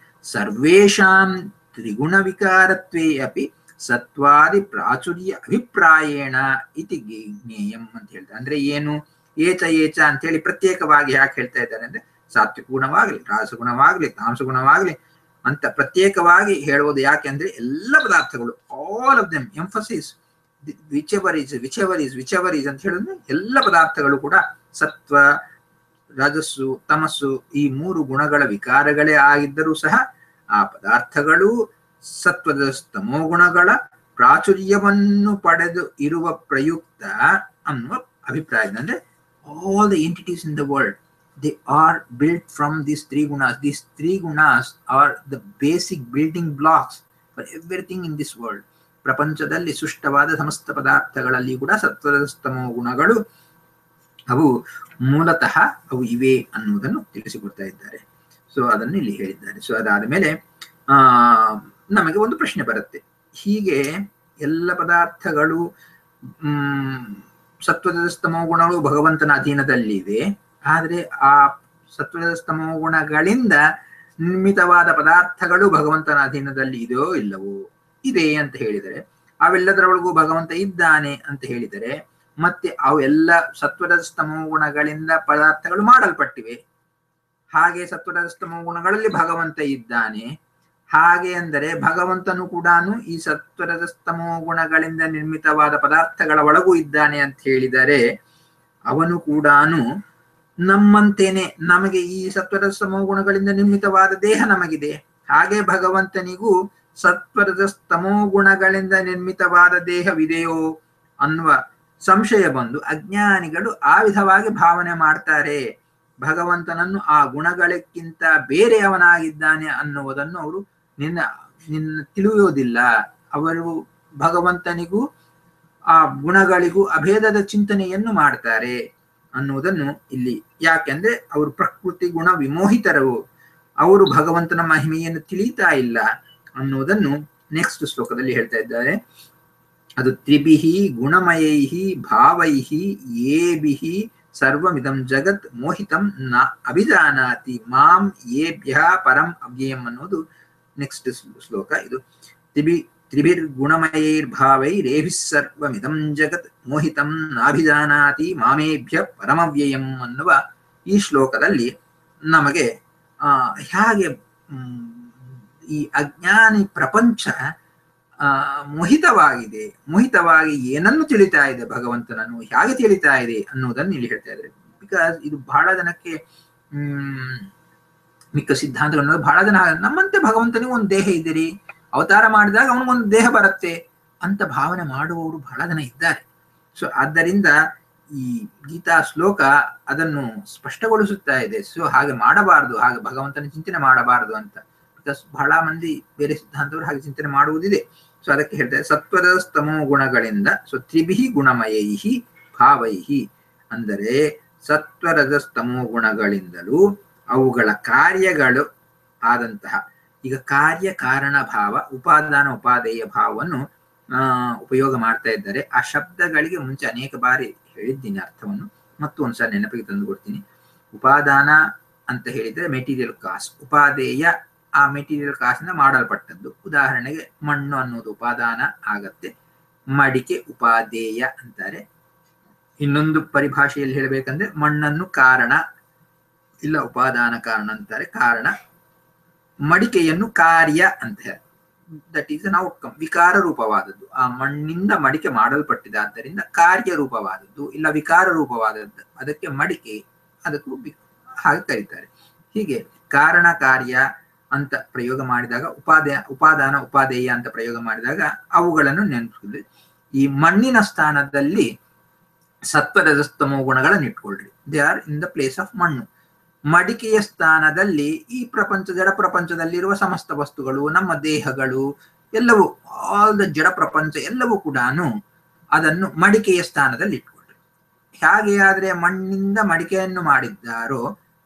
Speaker 1: ಸರ್ವೇಷಾಂ ತ್ರಿಗುಣ ವಿಕಾರತ್ವೇ ಅಪಿ ಸತ್ವಾದಿ ಪ್ರಾಚುರ್ಯ ಅಭಿಪ್ರಾಯೇಣ ಇತಿ ಜ್ಞೇಯಂ ಅಂತ ಹೇಳ್ತಾರೆ ಅಂದ್ರೆ ಏನು ಏಚ ಏಚ ಅಂತ ಹೇಳಿ ಪ್ರತ್ಯೇಕವಾಗಿ ಯಾಕೆ ಹೇಳ್ತಾ ಇದ್ದಾರೆ ಅಂದ್ರೆ ಸಾತ್ವಿಕ ಗುಣವಾಗ್ಲಿ ರಾಸಗುಣವಾಗ್ಲಿ ತಾಮಸಗುಣವಾಗ್ಲಿ ಅಂತ ಪ್ರತ್ಯೇಕವಾಗಿ ಹೇಳುವುದು ಯಾಕೆ ಅಂದ್ರೆ ಎಲ್ಲ ಪದಾರ್ಥಗಳು all of them emphasis whichever is whichever is whichever is ಅಂತ ಹೇಳಿದ್ರೆ ಎಲ್ಲ ಪದಾರ್ಥಗಳು ಕೂಡ ಸತ್ವ ರಜಸ್ಸು ತಮಸ್ಸು ಈ ಮೂರು ಗುಣಗಳ ವಿಕಾರಗಳೇ ಆಗಿದ್ದರೂ ಸಹ ಆ ಪದಾರ್ಥಗಳು ಸತ್ವದ ತಮೋ ಗುಣಗಳ ಪ್ರಾಚುರ್ಯವನ್ನು ಪಡೆದು ಇರುವ ಪ್ರಯುಕ್ತ ಅನ್ನುವ ಅಭಿಪ್ರಾಯ ಅಂದ್ರೆ all the entities in the world they are built from these three ಗುಣಾಸ್ ದೀಸ್ ತ್ರೀ ಗುಣಾಸ್ are the basic building blocks for everything in this world ಪ್ರಪಂಚದಲ್ಲಿ ಸೃಷ್ಟವಾದ ಸಮಸ್ತ ಪದಾರ್ಥಗಳಲ್ಲಿ ಕೂಡ ಸತ್ವಸ್ತಮೋ ಗುಣಗಳು ಅವು ಮೂಲತಃ ಅವು ಇವೆ ಅನ್ನುವುದನ್ನು ತಿಳಿಸಿಕೊಡ್ತಾ ಇದ್ದಾರೆ ಸೊ ಅದನ್ನು ಇಲ್ಲಿ ಹೇಳಿದ್ದಾರೆ ಸೊ ಅದಾದ ಮೇಲೆ ಆ ನಮಗೆ ಒಂದು ಪ್ರಶ್ನೆ ಬರುತ್ತೆ ಹೀಗೆ ಎಲ್ಲ ಪದಾರ್ಥಗಳು ಹ್ಮ್ ಸತ್ವದ ಸ್ತಮೋ ಗುಣಗಳು ಭಗವಂತನ ಅಧೀನದಲ್ಲಿವೆ ಆದ್ರೆ ಆ ಸತ್ವದ ಸ್ತಮೋ ಗುಣಗಳಿಂದ ನಿರ್ಮಿತವಾದ ಪದಾರ್ಥಗಳು ಭಗವಂತನ ಅಧೀನದಲ್ಲಿ ಇದೆಯೋ ಇಲ್ಲವೋ ಇದೆ ಅಂತ ಹೇಳಿದರೆ ಅವೆಲ್ಲದರೊಳಗೂ ಭಗವಂತ ಇದ್ದಾನೆ ಅಂತ ಹೇಳಿದರೆ ಮತ್ತೆ ಅವೆಲ್ಲ ಸತ್ವದ ಸ್ತಮೋ ಗುಣಗಳಿಂದ ಪದಾರ್ಥಗಳು ಮಾಡಲ್ಪಟ್ಟಿವೆ ಹಾಗೆ ಸತ್ವದ ಸ್ತಮೋ ಗುಣಗಳಲ್ಲಿ ಭಗವಂತ ಇದ್ದಾನೆ ಹಾಗೆ ಅಂದರೆ ಭಗವಂತನು ಕೂಡ ಈ ಸತ್ವರದ ಸ್ತಮೋ ಗುಣಗಳಿಂದ ನಿರ್ಮಿತವಾದ ಪದಾರ್ಥಗಳ ಒಳಗೂ ಇದ್ದಾನೆ ಅಂತ ಹೇಳಿದರೆ ಅವನು ಕೂಡ ನಮ್ಮಂತೇನೆ ನಮಗೆ ಈ ಸತ್ವದ ಸ್ತಮೋ ಗುಣಗಳಿಂದ ನಿರ್ಮಿತವಾದ ದೇಹ ನಮಗಿದೆ ಹಾಗೆ ಭಗವಂತನಿಗೂ ಸತ್ವರದ ಸ್ತಮೋ ಗುಣಗಳಿಂದ ನಿರ್ಮಿತವಾದ ದೇಹವಿದೆಯೋ ಅನ್ನುವ ಸಂಶಯ ಬಂದು ಅಜ್ಞಾನಿಗಳು ಆ ವಿಧವಾಗಿ ಭಾವನೆ ಮಾಡ್ತಾರೆ ಭಗವಂತನನ್ನು ಆ ಗುಣಗಳಕ್ಕಿಂತ ಬೇರೆಯವನಾಗಿದ್ದಾನೆ ಅನ್ನುವುದನ್ನು ಅವರು ನಿನ್ನ ನಿನ್ನ ತಿಳಿಯುವುದಿಲ್ಲ ಅವರು ಭಗವಂತನಿಗೂ ಆ ಗುಣಗಳಿಗೂ ಅಭೇದದ ಚಿಂತನೆಯನ್ನು ಮಾಡ್ತಾರೆ ಅನ್ನುವುದನ್ನು ಇಲ್ಲಿ ಯಾಕೆಂದ್ರೆ ಅವರು ಪ್ರಕೃತಿ ಗುಣ ವಿಮೋಹಿತರು ಅವರು ಭಗವಂತನ ಮಹಿಮೆಯನ್ನು ತಿಳಿತಾ ಇಲ್ಲ ಅನ್ನುವುದನ್ನು ನೆಕ್ಸ್ಟ್ ಶ್ಲೋಕದಲ್ಲಿ ಹೇಳ್ತಾ ಇದ್ದಾರೆ ಅದು ತ್ರಿಭಿಹಿ ಗುಣಮಯೈಹಿ ಭಾವೈಹಿ ಏಭಿಹಿ ಸರ್ವಮಿದಂ ಜಗತ್ ಮೋಹಿತಂ ನ ಅಭಿಜಾನಾತಿ ಮಾಂ ಏಭ್ಯ ಪರಂ ಅವ್ಯಯಂ ಅನ್ನೋದು ನೆಕ್ಸ್ಟ್ ಶ್ಲೋಕ ಇದು ತ್ರಿಭಿ ತ್ರಿಭಿರ್ಗುಣಮಯೈರ್ಭಾವೈರೇಭಿಃ ಸರ್ವಮಿದಂ ಜಗತ್ ಮೋಹಿತಂ ನಾಭಿಜಾನಾತಿ ಮಾಮೇಭ್ಯ ಪರಮವ್ಯಯಂ ಅನ್ನುವ ಈ ಶ್ಲೋಕದಲ್ಲಿ ನಮಗೆ ಆ ಹೇಗೆ ಮ್, ಈ ಅಜ್ಞಾನಿ ಪ್ರಪಂಚ ಆ ಮೋಹಿತವಾಗಿದೆ ಮೋಹಿತವಾಗಿ ಏನನ್ನು ತಿಳಿತಾ ಇದೆ ಭಗವಂತನನ್ನು ಹೇಗೆ ತಿಳಿತಾ ಇದೆ ಅನ್ನೋದನ್ನು ಇಲ್ಲಿ ಹೇಳ್ತಾ ಇದ್ದಾರೆ ಬಿಕಾಸ್ ಇದು ಬಹಳ ಜನಕ್ಕೆ ಹ್ಮ್ ಮಿಕ್ಕ ಸಿದ್ಧಾಂತಗಳು ಬಹಳ ಜನ ನಮ್ಮಂತೆ ಭಗವಂತನಿಗೆ ಒಂದು ದೇಹ ಇದ್ದೀರಿ ಅವತಾರ ಮಾಡಿದಾಗ ಅವನಿಗೊಂದು ದೇಹ ಬರುತ್ತೆ ಅಂತ ಭಾವನೆ ಮಾಡುವವರು ಬಹಳ ಜನ ಇದ್ದಾರೆ ಸೊ ಆದ್ದರಿಂದ ಈ ಗೀತಾ ಶ್ಲೋಕ ಅದನ್ನು ಸ್ಪಷ್ಟಗೊಳಿಸುತ್ತಾ ಇದೆ ಸೊ ಹಾಗೆ ಮಾಡಬಾರದು ಹಾಗೆ ಭಗವಂತನ ಚಿಂತನೆ ಮಾಡಬಾರದು ಅಂತ ಬಿಕಾಸ್ ಬಹಳ ಮಂದಿ ಬೇರೆ ಸಿದ್ಧಾಂತವರು ಹಾಗೆ ಚಿಂತನೆ ಮಾಡುವುದಿದೆ ಸೊ ಅದಕ್ಕೆ ಹೇಳ್ತಾರೆ ಸತ್ವದ ಸ್ತಮೋ ಗುಣಗಳಿಂದ ಸೊ ತ್ರಿಭಿಹಿ ಗುಣಮಯೈಹಿ ಭಾವೈಹಿ ಅಂದರೆ ಸತ್ವರದ ಸ್ತಮೋ ಗುಣಗಳಿಂದಲೂ ಅವುಗಳ ಕಾರ್ಯಗಳು ಆದಂತಹ ಈಗ ಕಾರ್ಯ ಕಾರಣ ಭಾವ ಉಪಾದಾನ ಉಪಾದೇಯ ಭಾವವನ್ನು ಆ ಉಪಯೋಗ ಮಾಡ್ತಾ ಇದ್ದಾರೆ ಆ ಶಬ್ದಗಳಿಗೆ ಮುಂಚೆ ಅನೇಕ ಬಾರಿ ಹೇಳಿದ್ದೀನಿ ಅರ್ಥವನ್ನು ಮತ್ತು ಒಂದ್ಸಲ ನೆನಪಿಗೆ ತಂದು ಕೊಡ್ತೀನಿ ಉಪಾದಾನ ಅಂತ ಹೇಳಿದ್ರೆ ಮೆಟೀರಿಯಲ್ ಕಾಸ್ಟ್ ಉಪಾದೇಯ ಆ ಮೆಟೀರಿಯಲ್ ಕಾಸ್ಟ್ನ ಮಾಡಲ್ಪಟ್ಟದ್ದು ಉದಾಹರಣೆಗೆ ಮಣ್ಣು ಅನ್ನೋದು ಉಪಾದಾನ ಆಗತ್ತೆ ಮಡಿಕೆ ಉಪಾದೇಯ ಅಂತಾರೆ ಇನ್ನೊಂದು ಪರಿಭಾಷೆಯಲ್ಲಿ ಹೇಳಬೇಕಂದ್ರೆ ಮಣ್ಣನ್ನು ಕಾರಣ ಇಲ್ಲ ಉಪಾದಾನ ಕಾರಣ ಅಂತಾರೆ ಕಾರಣ ಮಡಿಕೆಯನ್ನು ಕಾರ್ಯ ಅಂತ ದಟ್ ಈಸ್ ನಾವು ವಿಕಾರ ರೂಪವಾದದ್ದು ಆ ಮಣ್ಣಿಂದ ಮಡಿಕೆ ಮಾಡಲ್ಪಟ್ಟಿದೆ ಆದ್ದರಿಂದ ಕಾರ್ಯ ರೂಪವಾದದ್ದು ಇಲ್ಲ ವಿಕಾರ ರೂಪವಾದದ್ದು ಅದಕ್ಕೆ ಮಡಿಕೆ ಅದಕ್ಕೂ ವಿ- ಹಾಗೆ ಕರೀತಾರೆ ಹೀಗೆ ಕಾರಣ ಕಾರ್ಯ ಅಂತ ಪ್ರಯೋಗ ಮಾಡಿದಾಗ ಉಪಾದೇ ಉಪಾದಾನ ಉಪಾದೇಯ ಅಂತ ಪ್ರಯೋಗ ಮಾಡಿದಾಗ ಅವುಗಳನ್ನು ನೆನಪಿಸಿದ್ರೆ ಈ ಮಣ್ಣಿನ ಸ್ಥಾನದಲ್ಲಿ ಸತ್ವರಜಸ್ತಮೋ ಗುಣಗಳನ್ನು ಇಟ್ಕೊಳ್ರಿ they are in the place of ಮಣ್ಣು ಮಡಿಕೆಯ ಸ್ಥಾನದಲ್ಲಿ ಈ ಪ್ರಪಂಚ ಜಡ ಪ್ರಪಂಚದಲ್ಲಿರುವ ಸಮಸ್ತ ವಸ್ತುಗಳು ನಮ್ಮ ದೇಹಗಳು ಎಲ್ಲವೂ ಆಲ್ ದ ಜಡ ಪ್ರಪಂಚ ಎಲ್ಲವೂ ಕೂಡ ಅದನ್ನು ಮಡಿಕೆಯ ಸ್ಥಾನದಲ್ಲಿ ಇಟ್ಕೊಳ್ರಿ ಹೇಗೆ ಆದ್ರೆ ಮಣ್ಣಿಂದ ಮಡಿಕೆಯನ್ನು ಮಾಡಿದ್ದಾರೋ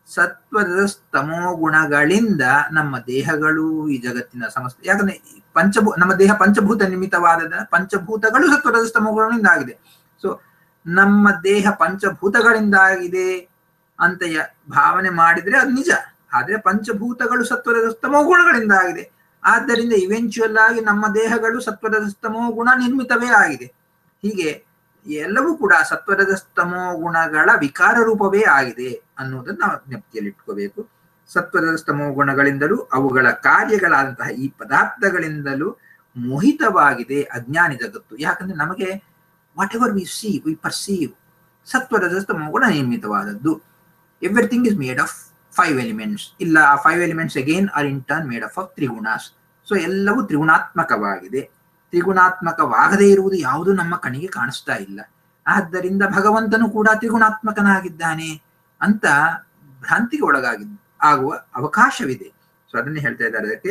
Speaker 1: ಸತ್ವದ ಸ್ತಮೋ ಗುಣಗಳಿಂದ ನಮ್ಮ ದೇಹಗಳು ಈ ಜಗತ್ತಿನ ಸಮಸ್ತ ಯಾಕಂದ್ರೆ ಈ ಪಂಚಭೂ ನಮ್ಮ ದೇಹ ಪಂಚಭೂತ ನಿಮಿತ್ತವಾದ ಪಂಚಭೂತಗಳು ಸತ್ವದ ಸ್ತಮೋ ಗುಣಗಳಿಂದ ಆಗಿದೆ ಸೊ ನಮ್ಮ ದೇಹ ಪಂಚಭೂತಗಳಿಂದಾಗಿದೆ ಅಂತ ಯ- ಭಾವನೆ ಮಾಡಿದ್ರೆ ಅದು ನಿಜ ಆದ್ರೆ ಪಂಚಭೂತಗಳು ಸತ್ವದ ಸ್ತಮೋ ಗುಣಗಳಿಂದ ಆಗಿದೆ ಆದ್ದರಿಂದ ಇವೆಂಚುಯಲ್ ಆಗಿ ನಮ್ಮ ದೇಹಗಳು ಸತ್ವದ ಸ್ತಮೋ ಗುಣ ನಿರ್ಮಿತವೇ ಆಗಿದೆ ಹೀಗೆ ಎಲ್ಲವೂ ಕೂಡ ಸತ್ವರದ ಸ್ತಮೋ ಗುಣಗಳ ವಿಕಾರ ರೂಪವೇ ಆಗಿದೆ ಅನ್ನೋದನ್ನ ನಾವು ಜ್ಞಪ್ತಿಯಲ್ಲಿ ಇಟ್ಕೋಬೇಕು ಸತ್ವದ ಸ್ತಮೋ ಗುಣಗಳಿಂದಲೂ ಅವುಗಳ ಕಾರ್ಯಗಳಾದಂತಹ ಈ ಪದಾರ್ಥಗಳಿಂದಲೂ ಮೋಹಿತವಾಗಿದೆ ಅಜ್ಞಾನಿ ಜಗತ್ತು ಯಾಕಂದ್ರೆ ನಮಗೆ whatever we see we perceive ಸತ್ವರದ ಸ್ತಮೋ ಗುಣ ನಿರ್ಮಿತವಾದದ್ದು everything is made of five elements ಇಲ್ಲ ಆ five elements again are in turn made of of ತ್ರಿಗುಣಾಸ್ ಸೊ ಎಲ್ಲವೂ ತ್ರಿಗುಣಾತ್ಮಕವಾಗಿದೆ ತ್ರಿಗುಣಾತ್ಮಕವಾಗದೇ ಇರುವುದು ಯಾವುದು ನಮ್ಮ ಕಣಿಗೆ ಕಾಣಿಸ್ತಾ ಇಲ್ಲ ಆದ್ದರಿಂದ ಭಗವಂತನು ಕೂಡ ತ್ರಿಗುಣಾತ್ಮಕನಾಗಿದ್ದಾನೆ ಅಂತ ಭ್ರಾಂತಿಗೆ ಒಳಗಾಗಿ ಆಗುವ ಅವಕಾಶವಿದೆ ಸೊ ಅದನ್ನೇ ಹೇಳ್ತಾ ಇದ್ದಾರೆ ಅದಕ್ಕೆ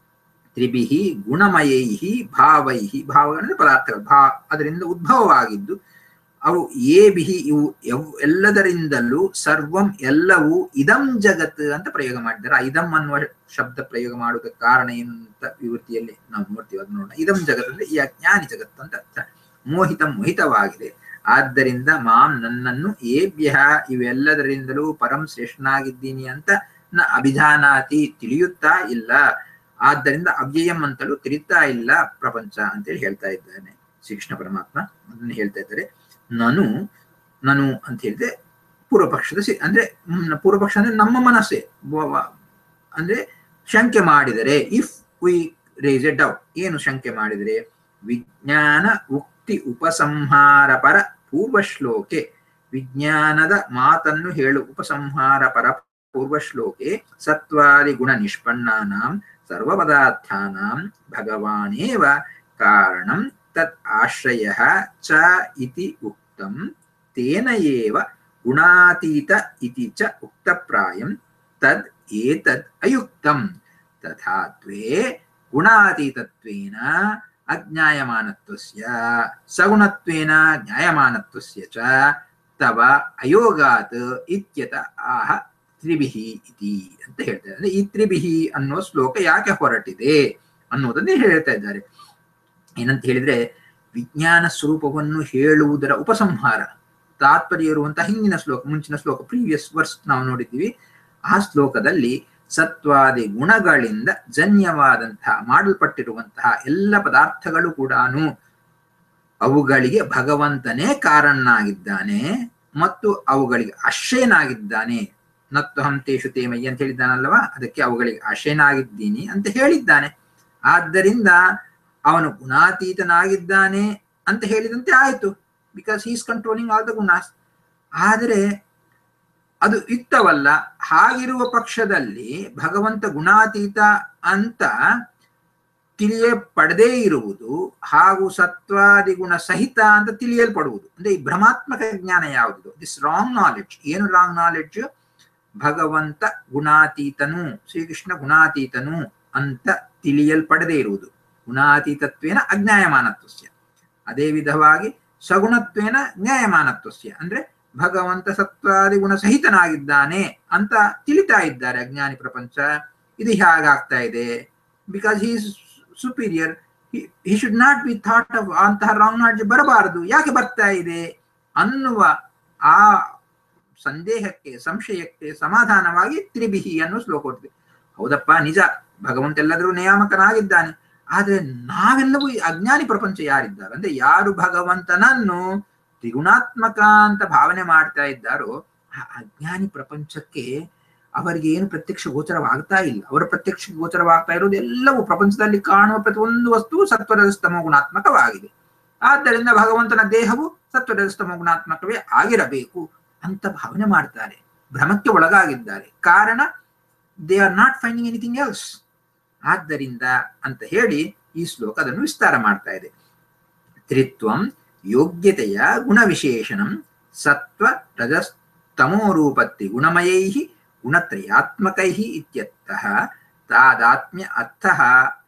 Speaker 1: ತ್ರಿಭಿಹಿ ಗುಣಮಯೈಹಿ ಭಾವೈಹಿ ಭಾವಗಳಂದ್ರೆ ಪದಾರ್ಥಗಳು ಭಾ ಅದರಿಂದ ಉದ್ಭವವಾಗಿದ್ದು ಅವು ಏಬಿಹಿ ಇವು ಎವ್ ಎಲ್ಲದರಿಂದಲೂ ಸರ್ವಂ ಎಲ್ಲವೂ ಇದಂ ಜಗತ್ ಅಂತ ಪ್ರಯೋಗ ಮಾಡಿದ್ದಾರೆ ಆ ಇದಂ ಅನ್ನುವ ಶಬ್ದ ಪ್ರಯೋಗ ಮಾಡುವುದಕ್ಕೆ ಕಾರಣ ಏನು ಅಂತ ವಿವೃತ್ತಿಯಲ್ಲಿ ನಾವು ನೋಡ್ತೀವಿ ಅದನ್ನ ನೋಡೋಣ ಇದಂ ಜಗತ್ ಅಂದ್ರೆ ಈ ಅಜ್ಞಾನಿ ಜಗತ್ತು ಅಂತ ಅರ್ಥ ಮೋಹಿತ ಮೋಹಿತವಾಗಿದೆ ಆದ್ದರಿಂದ ಮಾಂ ನನ್ನನ್ನು ಏಭ್ಯ ಇವೆಲ್ಲದರಿಂದಲೂ ಪರಂ ಶ್ರೇಷ್ಠನಾಗಿದ್ದೀನಿ ಅಂತ ನ ಅಭಿಜಾನಾತಿ ತಿಳಿಯುತ್ತಾ ಇಲ್ಲ ಆದ್ದರಿಂದ ಅವ್ಯಯಂ ಅಂತಲೂ ತಿಳಿತಾ ಇಲ್ಲ ಪ್ರಪಂಚ ಅಂತೇಳಿ ಹೇಳ್ತಾ ಇದ್ದಾನೆ ಶ್ರೀಕೃಷ್ಣ ಪರಮಾತ್ಮ ಅದನ್ನು ಹೇಳ್ತಾ ಇದ್ದಾರೆ ನಾನು ನಾನು ಅಂತ ಹೇಳಿದ್ರೆ ಪೂರ್ವ ಪಕ್ಷದ ಸಿ ಅಂದ್ರೆ ಹ್ಮ್, ಪೂರ್ವ ಪಕ್ಷ ಅಂದ್ರೆ ನಮ್ಮ ಮನಸ್ಸೇ ವ- ವ- ಅಂದ್ರೆ ಶಂಕೆ ಮಾಡಿದರೆ if we raise a doubt ಏನು ಶಂಕೆ ಮಾಡಿದರೆ ವಿಜ್ಞಾನ ಉಕ್ತಿ ಉಪಸಂಹಾರ ಪರ ಪೂರ್ವ ಶ್ಲೋಕೆ ವಿಜ್ಞಾನದ ಮಾತನ್ನು ಹೇಳು ಉಪಸಂಹಾರ ಪರ ಪೂರ್ವ ಶ್ಲೋಕೆ ಸತ್ವಾದಿ ಗುಣ ನಿಷ್ಪನ್ನಾನಾಂ ಸರ್ವಪದಾರ್ಥಾನಾಂ ಭಗವಾನೇವ ಕಾರಣಂ ತತ್ ಆಶ್ರಯ ಚ ಇತಿ ಉಕ್ತಂ ತೇನ ಏವ ಗುಣಾತೀತ ಇತಿ ಚ ಉಕ್ತಪ್ರಾಯಂ ತದ್ ಏತದ್ ಅಯುಕ್ತಂ ತಥಾ ತ್ವೇ ಗುಣಾತೀತತ್ವೇನ ಅಜ್ಞಾಯಮಾನತ್ವಸ್ಯ ಸಗುಣತ್ವೇನ ಜ್ಞಾಯಮಾನತ್ವಸ್ಯ ಚ ತವ ಅಯೋಗಾತ್ ಇತ್ಯತ ಆಹ ತ್ರಿಭಿಹಿ ಇತಿ ಅಂತ ಹೇಳ್ತಾರೆ ಅಂದ್ರೆ ಈ ತ್ರಿಭಿಹಿ ಅನ್ನೋ ಶ್ಲೋಕ ಯಾಕೆ ಹೊರಟಿದೆ ಅನ್ನೋದನ್ನೇ ಹೇಳ್ತಾ ಇದ್ದಾರೆ ಏನಂತ ಹೇಳಿದ್ರೆ ವಿಜ್ಞಾನ ಸ್ವರೂಪವನ್ನು ಹೇಳುವುದರ ಉಪಸಂಹಾರ ತಾತ್ಪರ್ಯ ಇರುವಂತಹ ಹಿಂದಿನ ಶ್ಲೋಕ ಮುಂಚಿನ ಶ್ಲೋಕ ಪ್ರೀವಿಯಸ್ ವರ್ಸ್ ನಾವು ನೋಡಿದ್ದೀವಿ ಆ ಶ್ಲೋಕದಲ್ಲಿ ಸತ್ವಾದಿ ಗುಣಗಳಿಂದ ಜನ್ಯವಾದಂತಹ ಮಾಡಲ್ಪಟ್ಟಿರುವಂತಹ ಎಲ್ಲ ಪದಾರ್ಥಗಳು ಕೂಡ ಅವುಗಳಿಗೆ ಭಗವಂತನೇ ಕಾರಣನಾಗಿದ್ದಾನೆ ಮತ್ತು ಅವುಗಳಿಗೆ ಆಶ್ರಯನಾಗಿದ್ದಾನೆ ನತ್ತು ಹಂತೇಶು ತೇಮಯ್ಯ ಅಂತ ಹೇಳಿದ್ದಾನಲ್ವಾ ಅದಕ್ಕೆ ಅವುಗಳಿಗೆ ಆಶ್ರಯನಾಗಿದ್ದೀನಿ ಅಂತ ಹೇಳಿದ್ದಾನೆ ಆದ್ದರಿಂದ ಅವನು ಗುಣಾತೀತನಾಗಿದ್ದಾನೆ ಅಂತ ಹೇಳಿದಂತೆ ಆಯಿತು because is controlling all the ಗುಣಾಸ್ ಆದರೆ ಅದು ಯುಕ್ತವಲ್ಲ ಹಾಗಿರುವ ಪಕ್ಷದಲ್ಲಿ ಭಗವಂತ ಗುಣಾತೀತ ಅಂತ ತಿಳಿಯ ಪಡೆದೇ ಇರುವುದು ಹಾಗೂ ಸತ್ವಾದಿ ಗುಣ ಸಹಿತ ಅಂತ ತಿಳಿಯಲ್ಪಡುವುದು ಅಂದ್ರೆ ಈ ಭ್ರಮಾತ್ಮಕ ಜ್ಞಾನ ಯಾವುದು ದಿಸ್ ರಾಂಗ್ ನಾಲೆಡ್ಜ್ ಏನು ರಾಂಗ್ ನಾಲೆಡ್ಜ್ ಭಗವಂತ ಗುಣಾತೀತನು ಶ್ರೀಕೃಷ್ಣ ಗುಣಾತೀತನು ಅಂತ ತಿಳಿಯಲ್ಪಡದೇ ಇರುವುದು ಗುಣಾತೀತತ್ವೇನ ಅಜ್ಞಾಯಮಾನತ್ವಸ್ಯ ಅದೇ ವಿಧವಾಗಿ ಸಗುಣತ್ವೇನ ನ್ಯಾಯಮಾನತ್ವಸ್ಯ ಅಂದ್ರೆ ಭಗವಂತ ಸತ್ವಾದಿ ಗುಣ ಸಹಿತನಾಗಿದ್ದಾನೆ ಅಂತ ತಿಳಿತಾ ಇದ್ದಾರೆ ಅಜ್ಞಾನಿ ಪ್ರಪಂಚ ಇದು ಹೇಗಾಗ್ತಾ ಇದೆ because he superior he should not be thought of ಅಂತಹ ರಾಂಗ್ ನಾಲೆಡ್ಜ್ ಬರಬಾರದು ಯಾಕೆ ಬರ್ತಾ ಇದೆ ಅನ್ನುವ ಆ ಸಂದೇಹಕ್ಕೆ ಸಂಶಯಕ್ಕೆ ಸಮಾಧಾನವಾಗಿ ತ್ರಿಬಿಹಿ ಅನ್ನೋ ಶ್ಲೋಕ ಕೊಡ್ತೀವಿ ಹೌದಪ್ಪ ನಿಜ ಭಗವಂತ ಎಲ್ಲದರೂ ನಿಯಾಮಕನಾಗಿದ್ದಾನೆ ಆದ್ರೆ ನಾವೆಲ್ಲವೂ ಈ ಅಜ್ಞಾನಿ ಪ್ರಪಂಚ ಯಾರಿದ್ದಾರೆ ಅಂದ್ರೆ ಯಾರು ಭಗವಂತನನ್ನು ತ್ರಿಗುಣಾತ್ಮಕ ಅಂತ ಭಾವನೆ ಮಾಡ್ತಾ ಇದ್ದಾರೋ ಆ ಅಜ್ಞಾನಿ ಪ್ರಪಂಚಕ್ಕೆ ಅವರಿಗೆ ಏನು ಪ್ರತ್ಯಕ್ಷ ಗೋಚರವಾಗ್ತಾ ಇಲ್ಲ ಅವರ ಪ್ರತ್ಯಕ್ಷ ಗೋಚರವಾಗ್ತಾ ಇರೋದು ಎಲ್ಲವೂ ಪ್ರಪಂಚದಲ್ಲಿ ಕಾಣುವ ಪ್ರತಿಯೊಂದು ವಸ್ತು ಸತ್ವರಜಸ್ತಮ ಗುಣಾತ್ಮಕವಾಗಿದೆ ಆದ್ದರಿಂದ ಭಗವಂತನ ದೇಹವು ಸತ್ವರಜಸ್ತಮ ಗುಣಾತ್ಮಕವೇ ಆಗಿರಬೇಕು ಅಂತ ಭಾವನೆ ಮಾಡ್ತಾರೆ ಭ್ರಮಕ್ಕೆ ಒಳಗಾಗಿದ್ದಾರೆ ಕಾರಣ they are not finding anything else ಆದ್ದರಿಂದ ಅಂತ ಹೇಳಿ ಈ ಶ್ಲೋಕ ಅದನ್ನು ವಿಸ್ತಾರ ಮಾಡ್ತಾ ಇದೆ ತ್ರಿತ್ವಂ ಯೋಗ್ಯತೆಯ ಗುಣವಿಶೇಷಣಂ ಸತ್ವ ರಜಸ್ತಮೋರೂಪತ್ತಿ ಗುಣಮಯೈ ಗುಣತ್ರಯಾತ್ಮಕೈ ಇತ್ಯರ್ಥಃ ತಾದಾತ್ಮ್ಯ ಅರ್ಥಃ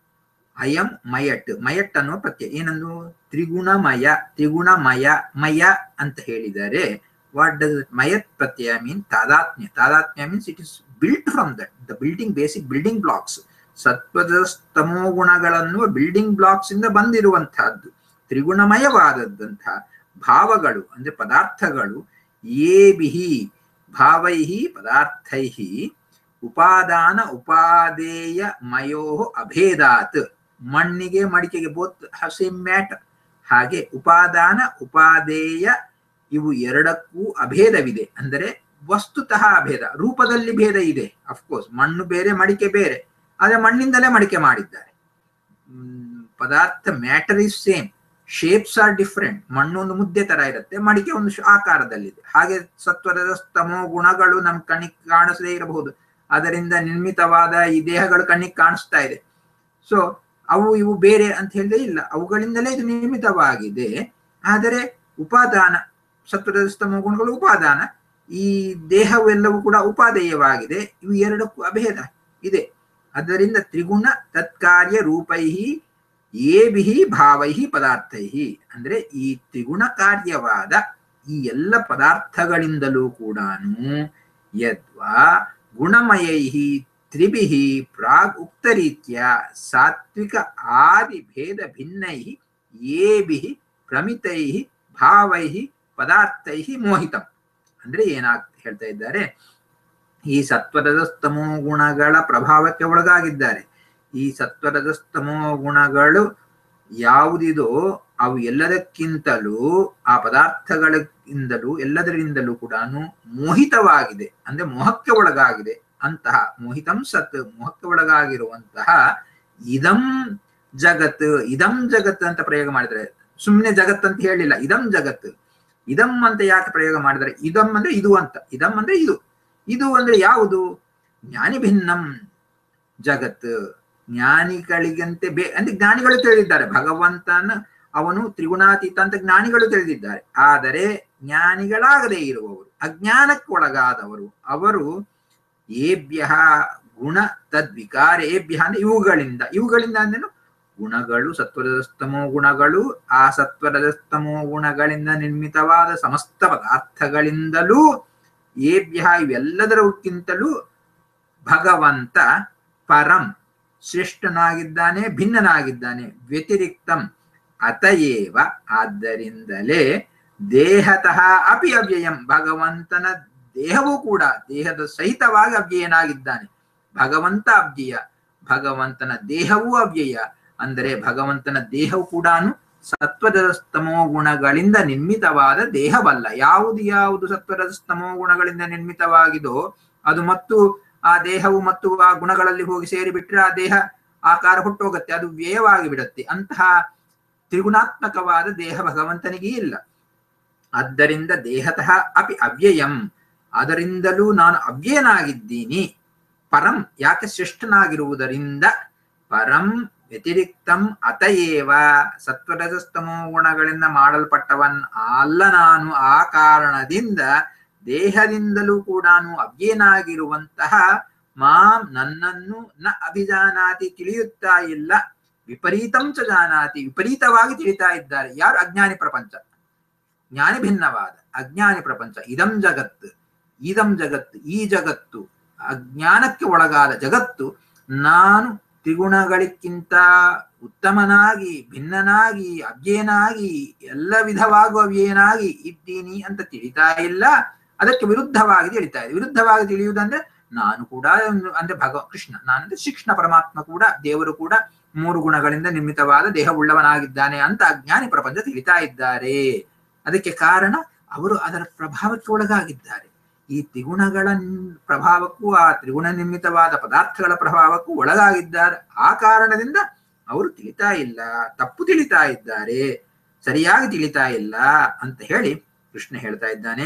Speaker 1: ಅಯಂ ಮಯಟ್ ಮಯಟ್ ಅನ್ನುವ ಪ್ರತ್ಯಯ ಏನಂದು ತ್ರಿಗುಣಮಯ ತ್ರಿಗುಣಮಯ ಮಯ ಅಂತ ಹೇಳಿದರೆ ವಾಟ್ ಡಸ್ ಮಯತ್ ಪ್ರತ್ಯಯ ಮೀನ್ ತಾದಾತ್ಮ್ಯ ತಾದಾತ್ಮ್ಯ means it is built from that the building basic building blocks ಸತ್ವದ ಸ್ತಮೋ ಗುಣಗಳನ್ನುವ ಬಿಲ್ಡಿಂಗ್ ಬ್ಲಾಕ್ಸ್ ಇಂದ ಬಂದಿರುವಂತಹದ್ದು ತ್ರಿಗುಣಮಯವಾದದ್ದಂತಹ ಭಾವಗಳು ಅಂದ್ರೆ ಪದಾರ್ಥಗಳು ಏಬಿಹಿ ಭಾವೈಹಿ ಪದಾರ್ಥೈಹಿ ಉಪಾದಾನ ಉಪಾದೇಯ ಮಯೋ ಅಭೇದಾತ್ ಮಣ್ಣಿಗೆ ಮಡಿಕೆಗೆ ಬೋತ್ ಸೇಮ್ ಮ್ಯಾಟರ್ ಹಾಗೆ ಉಪಾದಾನ ಉಪಾದೇಯ ಇವು ಎರಡಕ್ಕೂ ಅಭೇದವಿದೆ ಅಂದರೆ ವಸ್ತುತಃ ಅಭೇದ ರೂಪದಲ್ಲಿ ಭೇದ ಇದೆ ಅಫ್ಕೋರ್ಸ್ ಮಣ್ಣು ಬೇರೆ ಮಡಿಕೆ ಬೇರೆ ಆದ್ರೆ ಮಣ್ಣಿಂದಲೇ ಮಡಿಕೆ ಮಾಡಿದ್ದಾರೆ ಪದಾರ್ಥ matter is same shapes are different ಮಣ್ಣು ಒಂದು ಮುದ್ದೆ ತರ ಇರುತ್ತೆ ಮಡಿಕೆ ಒಂದು ಆಕಾರದಲ್ಲಿದೆ ಹಾಗೆ ಸತ್ವರದ ಸ್ತಮೋ ಗುಣಗಳು ನಮ್ ಕಣ್ಣಿಗೆ ಕಾಣಿಸದೇ ಇರಬಹುದು ಅದರಿಂದ ನಿರ್ಮಿತವಾದ ಈ ದೇಹಗಳು ಕಣ್ಣಿಗೆ ಕಾಣಿಸ್ತಾ ಇದೆ ಸೊ ಅವು ಇವು ಬೇರೆ ಅಂತ ಹೇಳಿದ್ರೆ ಇಲ್ಲ ಅವುಗಳಿಂದಲೇ ಇದು ನಿರ್ಮಿತವಾಗಿದೆ ಆದರೆ ಉಪಾದಾನ ಸತ್ವದ ಸ್ತಮೋ ಗುಣಗಳು ಉಪಾದಾನ ಈ ದೇಹವೆಲ್ಲವೂ ಕೂಡ ಉಪಾದೇಯವಾಗಿದೆ ಇವು ಎರಡಕ್ಕೂ ಅಭೇದ ಇದೆ ಅದರಿಂದ ತ್ರಿಗುಣ ತತ್ಕಾರ್ಯ ರೂಪೈಹಿ ಏಬಿಹಿ ಭಾವೈಹಿ ಪದಾರ್ಥೈಹಿ ಅಂದ್ರೆ ಈ ತ್ರಿಗುಣ ಕಾರ್ಯವಾದ ಈ ಎಲ್ಲ ಪದಾರ್ಥಗಳಿಂದಲೂ ಕೂಡ ಯದ್ವಾ ಗುಣಮಯೈಹಿ ತ್ರಿಭಿಹಿ ಪ್ರಾಗ್ ಉಕ್ತ ರೀತ್ಯ ಸಾತ್ವಿಕ ಆದಿ ಭೇದ ಭಿನ್ನೈ ಏಭಿಹಿ ಪ್ರಮಿತೈ ಭಾವೈ ಪದಾರ್ಥೈ ಮೋಹಿತಂ ಅಂದ್ರೆ ಏನಾಗ್ ಹೇಳ್ತಾ ಇದ್ದಾರೆ ಈ ಸತ್ವರಜಸ್ತಮೋ ಗುಣಗಳ ಪ್ರಭಾವಕ್ಕೆ ಒಳಗಾಗಿದ್ದಾರೆ ಈ ಸತ್ವರಜಸ್ತಮೋ ಗುಣಗಳು ಯಾವುದಿದೋ ಅವು ಎಲ್ಲದಕ್ಕಿಂತಲೂ ಆ ಪದಾರ್ಥಗಳಿಂದಲೂ ಎಲ್ಲದರಿಂದಲೂ ಕೂಡ ಮೋಹಿತವಾಗಿದೆ ಅಂದ್ರೆ ಮೋಹಕ್ಕೆ ಒಳಗಾಗಿದೆ ಅಂತಹ ಮೋಹಿತಂ ಸತ್ ಮೋಹಕ್ಕೆ ಒಳಗಾಗಿರುವಂತಹ ಇದಂ ಜಗತ್ ಇದಂ ಜಗತ್ ಅಂತ ಪ್ರಯೋಗ ಮಾಡಿದ್ರೆ ಸುಮ್ಮನೆ ಜಗತ್ ಅಂತ ಹೇಳಿಲ್ಲ ಇದಂ ಜಗತ್ ಇದಂ ಅಂತ ಯಾಕೆ ಪ್ರಯೋಗ ಮಾಡಿದರೆ ಇದಂ ಅಂದ್ರೆ ಇದು ಅಂತ ಇದಂ ಅಂದ್ರೆ ಇದು ಇದು ಅಂದ್ರೆ ಯಾವುದು ಜ್ಞಾನಿ ಭಿನ್ನಂ ಜಗತ್ ಜ್ಞಾನಿಗಳಿಗಂತೆ ಬೇ ಅಂದ್ರೆ ಜ್ಞಾನಿಗಳು ತಿಳಿದಿದ್ದಾರೆ ಭಗವಂತನ ಅವನು ತ್ರಿಗುಣಾತೀತ ಅಂತ ಜ್ಞಾನಿಗಳು ತಿಳಿದಿದ್ದಾರೆ ಆದರೆ ಜ್ಞಾನಿಗಳಾಗದೇ ಇರುವವರು ಅಜ್ಞಾನಕ್ಕೆ ಒಳಗಾದವರು ಅವರು ಏಭ್ಯ ಗುಣ ತದ್ವಿಕಾರ ಏಭ್ಯ ಅಂದ್ರೆ ಇವುಗಳಿಂದ ಇವುಗಳಿಂದ ಅಂದ್ರೇನು ಗುಣಗಳು ಸತ್ವರಜಸ್ತಮೋ ಗುಣಗಳು ಆ ಸತ್ವರಜಸ್ತಮೋ ಗುಣಗಳಿಂದ ನಿರ್ಮಿತವಾದ ಸಮಸ್ತ ಪದಾರ್ಥಗಳಿಂದಲೂ ಏಭ್ಯ ಇವೆಲ್ಲದರಕ್ಕಿಂತಲೂ ಭಗವಂತ ಪರಂ ಶ್ರೇಷ್ಠನಾಗಿದ್ದಾನೆ ಭಿನ್ನನಾಗಿದ್ದಾನೆ ವ್ಯತಿರಿಕ್ತಂ ಅತಯೇವ ಆದ್ದರಿಂದಲೇ ದೇಹತಃ ಅಪಿ ಅವ್ಯಯಂ ಭಗವಂತನ ದೇಹವೂ ಕೂಡ ದೇಹದ ಸಹಿತವಾಗಿ ಅವ್ಯಯನಾಗಿದ್ದಾನೆ ಭಗವಂತ ಅವ್ಯಯ ಭಗವಂತನ ದೇಹವೂ ಅವ್ಯಯ ಅಂದರೆ ಭಗವಂತನ ದೇಹವು ಕೂಡ ಸತ್ವರಜಸ್ತಮೋ ಗುಣಗಳಿಂದ ನಿರ್ಮಿತವಾದ ದೇಹವಲ್ಲ ಯಾವುದು ಯಾವುದು ಸತ್ವರಜಸ್ತಮೋ ಗುಣಗಳಿಂದ ನಿರ್ಮಿತವಾಗಿದೋ ಅದು ಮತ್ತು ಆ ದೇಹವು ಮತ್ತು ಆ ಗುಣಗಳಲ್ಲಿ ಹೋಗಿ ಸೇರಿಬಿಟ್ರೆ ಆ ದೇಹ ಆಕಾರ ಹುಟ್ಟೋಗತ್ತೆ ಅದು ವ್ಯಯವಾಗಿ ಬಿಡುತ್ತೆ ಅಂತಹ ತ್ರಿಗುಣಾತ್ಮಕವಾದ ದೇಹ ಭಗವಂತನಿಗೆ ಇಲ್ಲ ಆದ್ದರಿಂದ ದೇಹತಃ ಅಪಿ ಅವ್ಯಯಂ ಅದರಿಂದಲೂ ನಾನು ಅವ್ಯಯನಾಗಿದ್ದೀನಿ ಪರಂ ಯಾಕೆ ಶ್ರೇಷ್ಠನಾಗಿರುವುದರಿಂದ ಪರಂ ವ್ಯತಿರಿಕ್ತಂ ಅತಯೇವ ಸತ್ವರಜಸ್ತಮೋ ಗುಣಗಳಿಂದ ಮಾಡಲ್ಪಟ್ಟವನ್ ಅಲ್ಲ ನಾನು ಆ ಕಾರಣದಿಂದ ದೇಹದಿಂದಲೂ ಕೂಡ ಅವ್ಯನಾಗಿರುವಂತಹ ಮಾಂ ನನ್ನನ್ನು ನ ಅಭಿಜಾನಾತಿ ತಿಳಿಯುತ್ತಾ ಇಲ್ಲ ವಿಪರೀತಂ ಚ ಜಾನಾತಿ ವಿಪರೀತವಾಗಿ ತಿಳಿತಾ ಇದ್ದಾರೆ ಯಾರು ಅಜ್ಞಾನಿ ಪ್ರಪಂಚ ಜ್ಞಾನಿ ಭಿನ್ನವಾದ ಅಜ್ಞಾನಿ ಪ್ರಪಂಚ ಇದಂ ಜಗತ್ತು ಇದಂ ಜಗತ್ತು ಈ ಜಗತ್ತು ಅಜ್ಞಾನಕ್ಕೆ ಒಳಗಾದ ಜಗತ್ತು ನಾನು ತ್ರಿಗುಣಗಳಿಗಿಂತ ಉತ್ತಮನಾಗಿ ಭಿನ್ನನಾಗಿ ಅವ್ಯಯನಾಗಿ ಎಲ್ಲ ವಿಧವಾಗೂ ಅವ್ಯಯನಾಗಿ ಇದ್ದೀನಿ ಅಂತ ತಿಳಿತಾ ಇಲ್ಲ ಅದಕ್ಕೆ ವಿರುದ್ಧವಾಗಿ ತಿಳಿತಾ ಇದೆ ವಿರುದ್ಧವಾಗಿ ತಿಳಿಯುವುದಂದ್ರೆ ನಾನು ಕೂಡ ಅಂದ್ರೆ ಭಗ ಕೃಷ್ಣ ನಾನಂದ್ರೆ ಶಿಕ್ಷಣ ಪರಮಾತ್ಮ ಕೂಡ ದೇವರು ಕೂಡ ಮೂರು ಗುಣಗಳಿಂದ ನಿರ್ಮಿತವಾದ ದೇಹವುಳ್ಳವನಾಗಿದ್ದಾನೆ ಅಂತ ಅಜ್ಞಾನಿ ಪ್ರಪಂಚ ತಿಳಿತಾ ಇದ್ದಾರೆ ಅದಕ್ಕೆ ಕಾರಣ ಅವರು ಅದರ ಪ್ರಭಾವಕ್ಕೆ ಒಳಗಾಗಿದ್ದಾರೆ ಈ ತ್ರಿಗುಣಗಳ ಪ್ರಭಾವಕ್ಕೂ ಆ ತ್ರಿಗುಣ ನಿರ್ಮಿತವಾದ ಪದಾರ್ಥಗಳ ಪ್ರಭಾವಕ್ಕೂ ಒಳಗಾಗಿದ್ದಾರೆ ಆ ಕಾರಣದಿಂದ ಅವರು ತಿಳಿತಾ ಇಲ್ಲ ತಪ್ಪು ತಿಳಿತಾ ಇದ್ದಾರೆ ಸರಿಯಾಗಿ ತಿಳಿತಾ ಇಲ್ಲ ಅಂತ ಹೇಳಿ ಕೃಷ್ಣ ಹೇಳ್ತಾ ಇದ್ದಾನೆ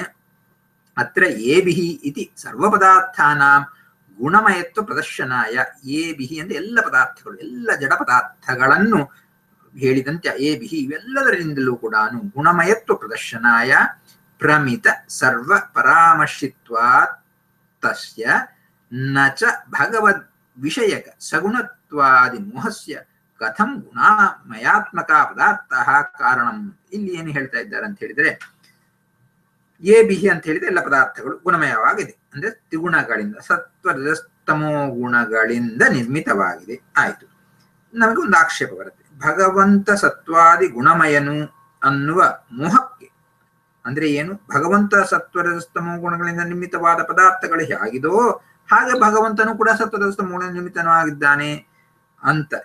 Speaker 1: ಅತ್ರ ಏಬಿಹಿ ಇತಿ ಸರ್ವ ಪದಾರ್ಥಾನಾಂ ಗುಣಮಯತ್ವ ಪ್ರದರ್ಶನಾಯ ಏಬಿಹಿ ಅಂದ್ರೆ ಎಲ್ಲ ಪದಾರ್ಥಗಳು ಎಲ್ಲ ಜಡ ಪದಾರ್ಥಗಳನ್ನು ಹೇಳಿದಂತೆ ಏಬಿಹಿ ಇವೆಲ್ಲದರಿಂದಲೂ ಕೂಡ ಗುಣಮಯತ್ವ ಪ್ರದರ್ಶನಾಯ ಪ್ರಮಿತ ಸರ್ವ ಪರಾಮರ್ಶಿತ್ವಾತ್ ತಸ್ಯ ನ ಚ ಭಗವದ್ ವಿಷಯಕ ಸಗುಣತ್ವಾದಿ ಮೋಹಸ್ಯ ಕಥಂ ಗುಣಮಯಾತ್ಮಕ ಪದಾರ್ಥ ಕಾರಣಂ ಇಲ್ಲಿ ಏನು ಹೇಳ್ತಾ ಇದ್ದಾರೆ ಅಂತ ಹೇಳಿದ್ರೆ ಎ ಬಿಹಿ ಅಂತ ಹೇಳಿದ್ರೆ ಎಲ್ಲ ಪದಾರ್ಥಗಳು ಗುಣಮಯವಾಗಿದೆ ಅಂದ್ರೆ ತ್ರಿಗುಣಗಳಿಂದ ಸತ್ವರಜಸ್ತಮೋ ಗುಣಗಳಿಂದ ನಿರ್ಮಿತವಾಗಿದೆ ಆಯ್ತು ನಮಗೆ ಒಂದು ಆಕ್ಷೇಪ ಬರುತ್ತೆ ಭಗವಂತ ಸತ್ವಾದಿ ಗುಣಮಯನು ಅನ್ನುವ ಮೋಹಕ್ಕೆ ಅಂದ್ರೆ ಏನು ಭಗವಂತ ಸತ್ವರಜಸ್ತಮೋ ಗುಣಗಳಿಂದ ನಿರ್ಮಿತವಾದ ಪದಾರ್ಥಗಳು ಹೇಗಿದೋ ಹಾಗೆ ಭಗವಂತನು ಕೂಡ ಸತ್ವರಜಸ್ತಮೋ ಗುಣ ನಿರ್ಮಿತನಾಗಿದ್ದಾನೆ ಅಂತ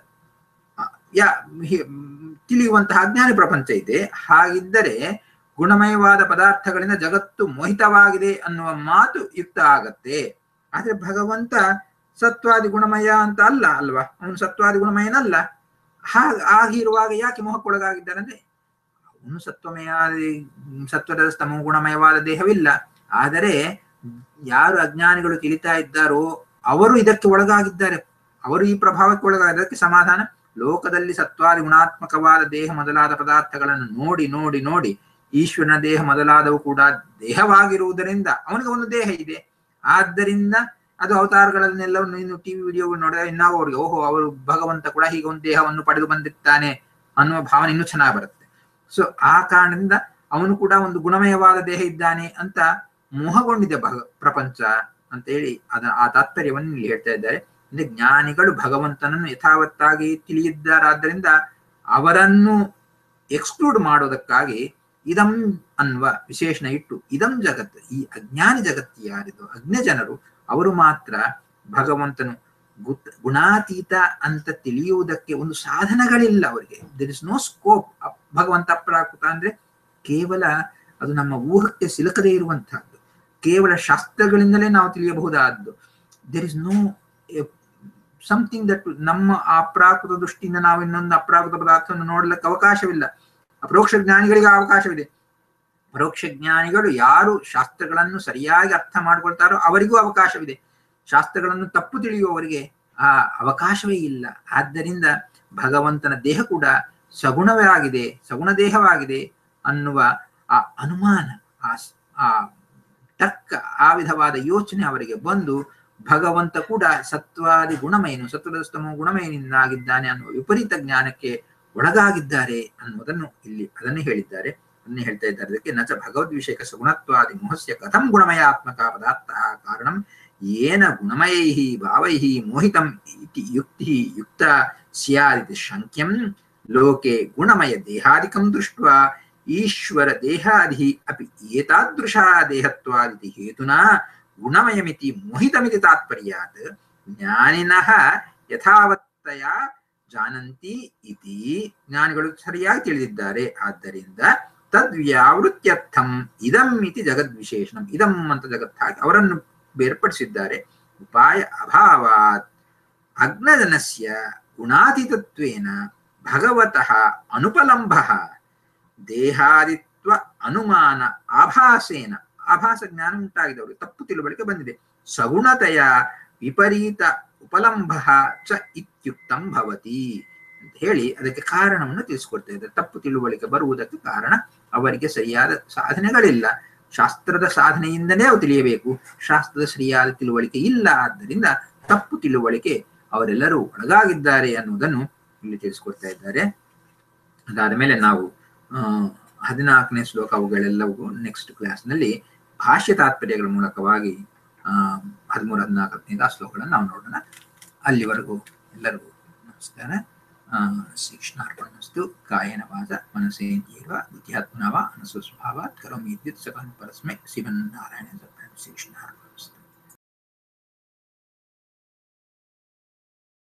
Speaker 1: ಯಾ ತಿಳಿಯುವಂತಹ ಅಜ್ಞಾನಿ ಪ್ರಪಂಚ ಇದೆ ಹಾಗಿದ್ದರೆ ಗುಣಮಯವಾದ ಪದಾರ್ಥಗಳಿಂದ ಜಗತ್ತು ಮೋಹಿತವಾಗಿದೆ ಅನ್ನುವ ಮಾತು ಯುಕ್ತ ಆಗತ್ತೆ ಆದ್ರೆ ಭಗವಂತ ಸತ್ವಾದಿ ಗುಣಮಯ ಅಂತ ಅಲ್ಲ ಅಲ್ವಾ ಅವನು ಸತ್ವಾದಿ ಗುಣಮಯನಲ್ಲ ಹಾಗ ಆಗಿರುವಾಗ ಯಾಕೆ ಮೋಹಕ್ಕೊಳಗಾಗಿದ್ದಾರೆ ಅಂದ್ರೆ ಅವನು ಸತ್ವಮಯ ಸತ್ವದ ಸ್ತಮ ಗುಣಮಯವಾದ ದೇಹವಿಲ್ಲ ಆದರೆ ಯಾರು ಅಜ್ಞಾನಿಗಳು ತಿಳಿತಾ ಇದ್ದಾರೋ ಅವರು ಇದಕ್ಕೆ ಒಳಗಾಗಿದ್ದಾರೆ ಅವರು ಈ ಪ್ರಭಾವಕ್ಕೆ ಒಳಗಾಗಿದ್ದಕ್ಕೆ ಸಮಾಧಾನ ಲೋಕದಲ್ಲಿ ಸತ್ವಾದಿ ಗುಣಾತ್ಮಕವಾದ ದೇಹ ಮೊದಲಾದ ಪದಾರ್ಥಗಳನ್ನು ನೋಡಿ ನೋಡಿ ನೋಡಿ ಈಶ್ವರನ ದೇಹ ಮೊದಲಾದವು ಕೂಡ ದೇಹವಾಗಿರುವುದರಿಂದ ಅವನಿಗೆ ಒಂದು ದೇಹ ಇದೆ ಆದ್ದರಿಂದ ಅದು ಅವತಾರಗಳನ್ನೆಲ್ಲ ನೀನು ಟಿವಿ ವಿಡಿಯೋಗಳು ನೋಡಿದ್ರೆ ಇನ್ನಾವು ಅವ್ರಿಗೆ ಓಹೋ ಅವರು ಭಗವಂತ ಕೂಡ ಹೀಗೆ ಒಂದು ದೇಹವನ್ನು ಪಡೆದು ಬಂದಿರ್ತಾನೆ ಅನ್ನುವ ಭಾವನೆ ಇನ್ನೂ ಚೆನ್ನಾಗಿ ಬರುತ್ತೆ ಸೊ ಆ ಕಾರಣದಿಂದ ಅವನು ಕೂಡ ಒಂದು ಗುಣಮಯವಾದ ದೇಹ ಇದ್ದಾನೆ ಅಂತ ಮೋಹಗೊಂಡಿದೆ ಭಗ ಪ್ರಪಂಚ ಅಂತ ಹೇಳಿ ಅದ ಆ ತಾತ್ಪರ್ಯವನ್ನು ಇಲ್ಲಿ ಹೇಳ್ತಾ ಇದ್ದಾರೆ ಅಂದ್ರೆ ಜ್ಞಾನಿಗಳು ಭಗವಂತನನ್ನು ಯಥಾವತ್ತಾಗಿ ತಿಳಿಯಿದ್ದಾರಾದ್ದರಿಂದ ಅವರನ್ನು ಎಕ್ಸ್ಕ್ಲೂಡ್ ಮಾಡೋದಕ್ಕಾಗಿ ಇದಂ ಅನ್ನುವ ವಿಶೇಷಣ ಇಟ್ಟು ಇದಂ ಜಗತ್ತು ಈ ಅಜ್ಞಾನಿ ಜಗತ್ತು ಯಾರಿದು ಅಜ್ಞ ಜನರು ಅವರು ಮಾತ್ರ ಭಗವಂತನು ಗುತ್ ಗುಣಾತೀತ ಅಂತ ತಿಳಿಯುವುದಕ್ಕೆ ಒಂದು ಸಾಧನಗಳಿಲ್ಲ ಅವರಿಗೆ ದಿರ್ ಇಸ್ ನೋ ಸ್ಕೋಪ್ ಭಗವಂತ ಅಪ್ರಾಕೃತ ಅಂದ್ರೆ ಕೇವಲ ಅದು ನಮ್ಮ ಊಹಕ್ಕೆ ಸಿಲುಕದೇ ಇರುವಂತಹದ್ದು ಕೇವಲ ಶಾಸ್ತ್ರಗಳಿಂದಲೇ ನಾವು ತಿಳಿಯಬಹುದಾದ್ದು there is no something that ನಮ್ಮ ಅಪ್ರಾಕೃತ ದೃಷ್ಟಿಯಿಂದ ನಾವು ಇನ್ನೊಂದು ಅಪ್ರಾಕೃತ ಪದಾರ್ಥವನ್ನು ನೋಡ್ಲಿಕ್ಕೆ ಅವಕಾಶವಿಲ್ಲ ಅಪರೋಕ್ಷ ಜ್ಞಾನಿಗಳಿಗೆ ಅವಕಾಶವಿದೆ ಪರೋಕ್ಷ ಜ್ಞಾನಿಗಳು ಯಾರು ಶಾಸ್ತ್ರಗಳನ್ನು ಸರಿಯಾಗಿ ಅರ್ಥ ಮಾಡ್ಕೊಳ್ತಾರೋ ಅವರಿಗೂ ಅವಕಾಶವಿದೆ ಶಾಸ್ತ್ರಗಳನ್ನು ತಪ್ಪು ತಿಳಿಯುವವರಿಗೆ ಆ ಅವಕಾಶವೇ ಇಲ್ಲ ಆದ್ದರಿಂದ ಭಗವಂತನ ದೇಹ ಕೂಡ ಸಗುಣವೇ ಆಗಿದೆ ಸಗುಣ ದೇಹವಾಗಿದೆ ಅನ್ನುವ ಆ ಅನುಮಾನ ಆ ಆ ತರ್ಕ ಆ ವಿಧವಾದ ಯೋಚನೆ ಅವರಿಗೆ ಬಂದು ಭಗವಂತ ಕೂಡ ಸತ್ವಾದಿ ಗುಣಮಯನು ಸತ್ವದಸ್ತಮ ಗುಣಮಯನಿಂದಾಗಿದ್ದಾನೆ ಅನ್ನುವ ವಿಪರೀತ ಜ್ಞಾನಕ್ಕೆ ಒಳಗಾಗಿದ್ದಾರೆ ಅನ್ನುವುದನ್ನು ಇಲ್ಲಿ ಅದನ್ನೇ ಹೇಳಿದ್ದಾರೆ ಅದನ್ನೇ ಹೇಳ್ತಾ ಇದ್ದಾರೆ ಅದಕ್ಕೆ ನಚ ಭಗವದ್ವಿಷಯಕ ಸಗುಣತ್ವಾದಿ ಮೋಹಸ್ಯ ಕಥಂ ಗುಣಮಯಾತ್ಮಕ ಪದಾರ್ಥ ಕಾರಣಂ ಏನ ಗುಣಮಯೈ ಭಾವೈ ಮೋಹಿತಂ ಇತಿ ಯುಕ್ತಿ ಯುಕ್ತ ಸ್ಯಾದಿತಿ ಶಂಕ್ಯಂ ಲೋಕೆ ಗುಣಮಯ ದೇಹಾದಿಕಂ ದೃಷ್ಟ್ವಾ ಈಶ್ವರ ದೇಹಾದಿ ಅಪಿ ಏತಾದೃಶಾ ದೇಹತ್ವಾದಿತಿ ಹೇತುನಾ ಗುಣಮಯಮಿತಿ ಮೋಹಿತಮಿತಿ ತಾತ್ಪರ್ಯಾತ್ ಜ್ಞಾನಿನಃ ಯಥಾವತ್ತಯ ಜಾನಂತಿ ಇತಿ ಜ್ಞಾನಿಗಳು ಸರಿಯಾಗಿ ತಿಳಿದಿದ್ದಾರೆ ಆದ್ದರಿಂದ ತದ್ವ್ಯಾವೃತ್ಯರ್ಥಂ ಇದಂ ಇತಿ ಜಗದ್ವಿಶೇಷಣಂ ಇದಂ ಅಂತ ಜಗತ್ತಾಗಿ ಅವರನ್ನು ಬೇರ್ಪಡಿಸಿದ್ದಾರೆ ಉಪಾಯ ಅಭಾವಾತ್ ಅಗ್ನಜನಸ್ಯ ಗುಣಾತೀತತ್ವೇನ ಭಗವತಃ ಅನುಪಲಂಭ ದೇಹಾದಿತ್ವ ಅನುಮಾನ ಆಭಾಸೇನ ಆಭಾಸ ಜ್ಞಾನ ಉಂಟಾಗಿದೆ ಅವರಿಗೆ ತಪ್ಪು ತಿಳುವಳಿಕೆ ಬಂದಿದೆ ಸಗುಣತೆಯ ವಿಪರೀತ ಉಪಲಂಭ ಚ ಇತ್ಯುಕ್ತಂ ಭವತಿ ಅಂತ ಹೇಳಿ ಅದಕ್ಕೆ ಕಾರಣವನ್ನು ತಿಳಿಸ್ಕೊಡ್ತಾ ಇದ್ದಾರೆ ತಪ್ಪು ತಿಳುವಳಿಕೆ ಬರುವುದಕ್ಕೆ ಕಾರಣ ಅವರಿಗೆ ಸರಿಯಾದ ಸಾಧನೆಗಳಿಲ್ಲ ಶಾಸ್ತ್ರದ ಸಾಧನೆಯಿಂದಲೇ ಅವು ತಿಳಿಯಬೇಕು ಶಾಸ್ತ್ರದ ಸರಿಯಾದ ತಿಳುವಳಿಕೆ ಇಲ್ಲ ಆದ್ದರಿಂದ ತಪ್ಪು ತಿಳುವಳಿಕೆ ಅವರೆಲ್ಲರೂ ಒಳಗಾಗಿದ್ದಾರೆ ಅನ್ನುವುದನ್ನು ಇಲ್ಲಿ ತಿಳಿಸ್ಕೊಡ್ತಾ ಇದ್ದಾರೆ ಅದಾದ ಮೇಲೆ ನಾವು ಆ ಹದಿನಾಲ್ಕನೇ ಶ್ಲೋಕ ಅವುಗಳೆಲ್ಲವೂ ನೆಕ್ಸ್ಟ್ ಕ್ಲಾಸ್ನಲ್ಲಿ ಭಾಷ್ಯ ತಾತ್ಪರ್ಯಗಳ ಮೂಲಕವಾಗಿ ಆ ಹದಿಮೂರು ಹದಿನಾಲ್ಕನೇ ಆ ಶ್ಲೋಕಗಳನ್ನು ನಾವು ನೋಡೋಣ ಅಲ್ಲಿವರೆಗೂ ಎಲ್ಲರಿಗೂ ನಮಸ್ಕಾರ ಶಿಕ್ಷಣಾರ್ಪಣಸ್ತು ಕಾಯನ ವಾದ ಮನಸೇಂದ್ರಿಯವ ದ್ವಿತೀಯಾತ್ಮನವ ಅನಸು ಸ್ವಭಾವಾತ್ ಕರೋಮಿ ವಿದ್ಯುತ್ ಸಕಲಂ ಪರಸ್ಮೈ ಶಿವನ್ ನಾರಾಯಣ ಶಿಕ್ಷಣಾರ್ಪಣ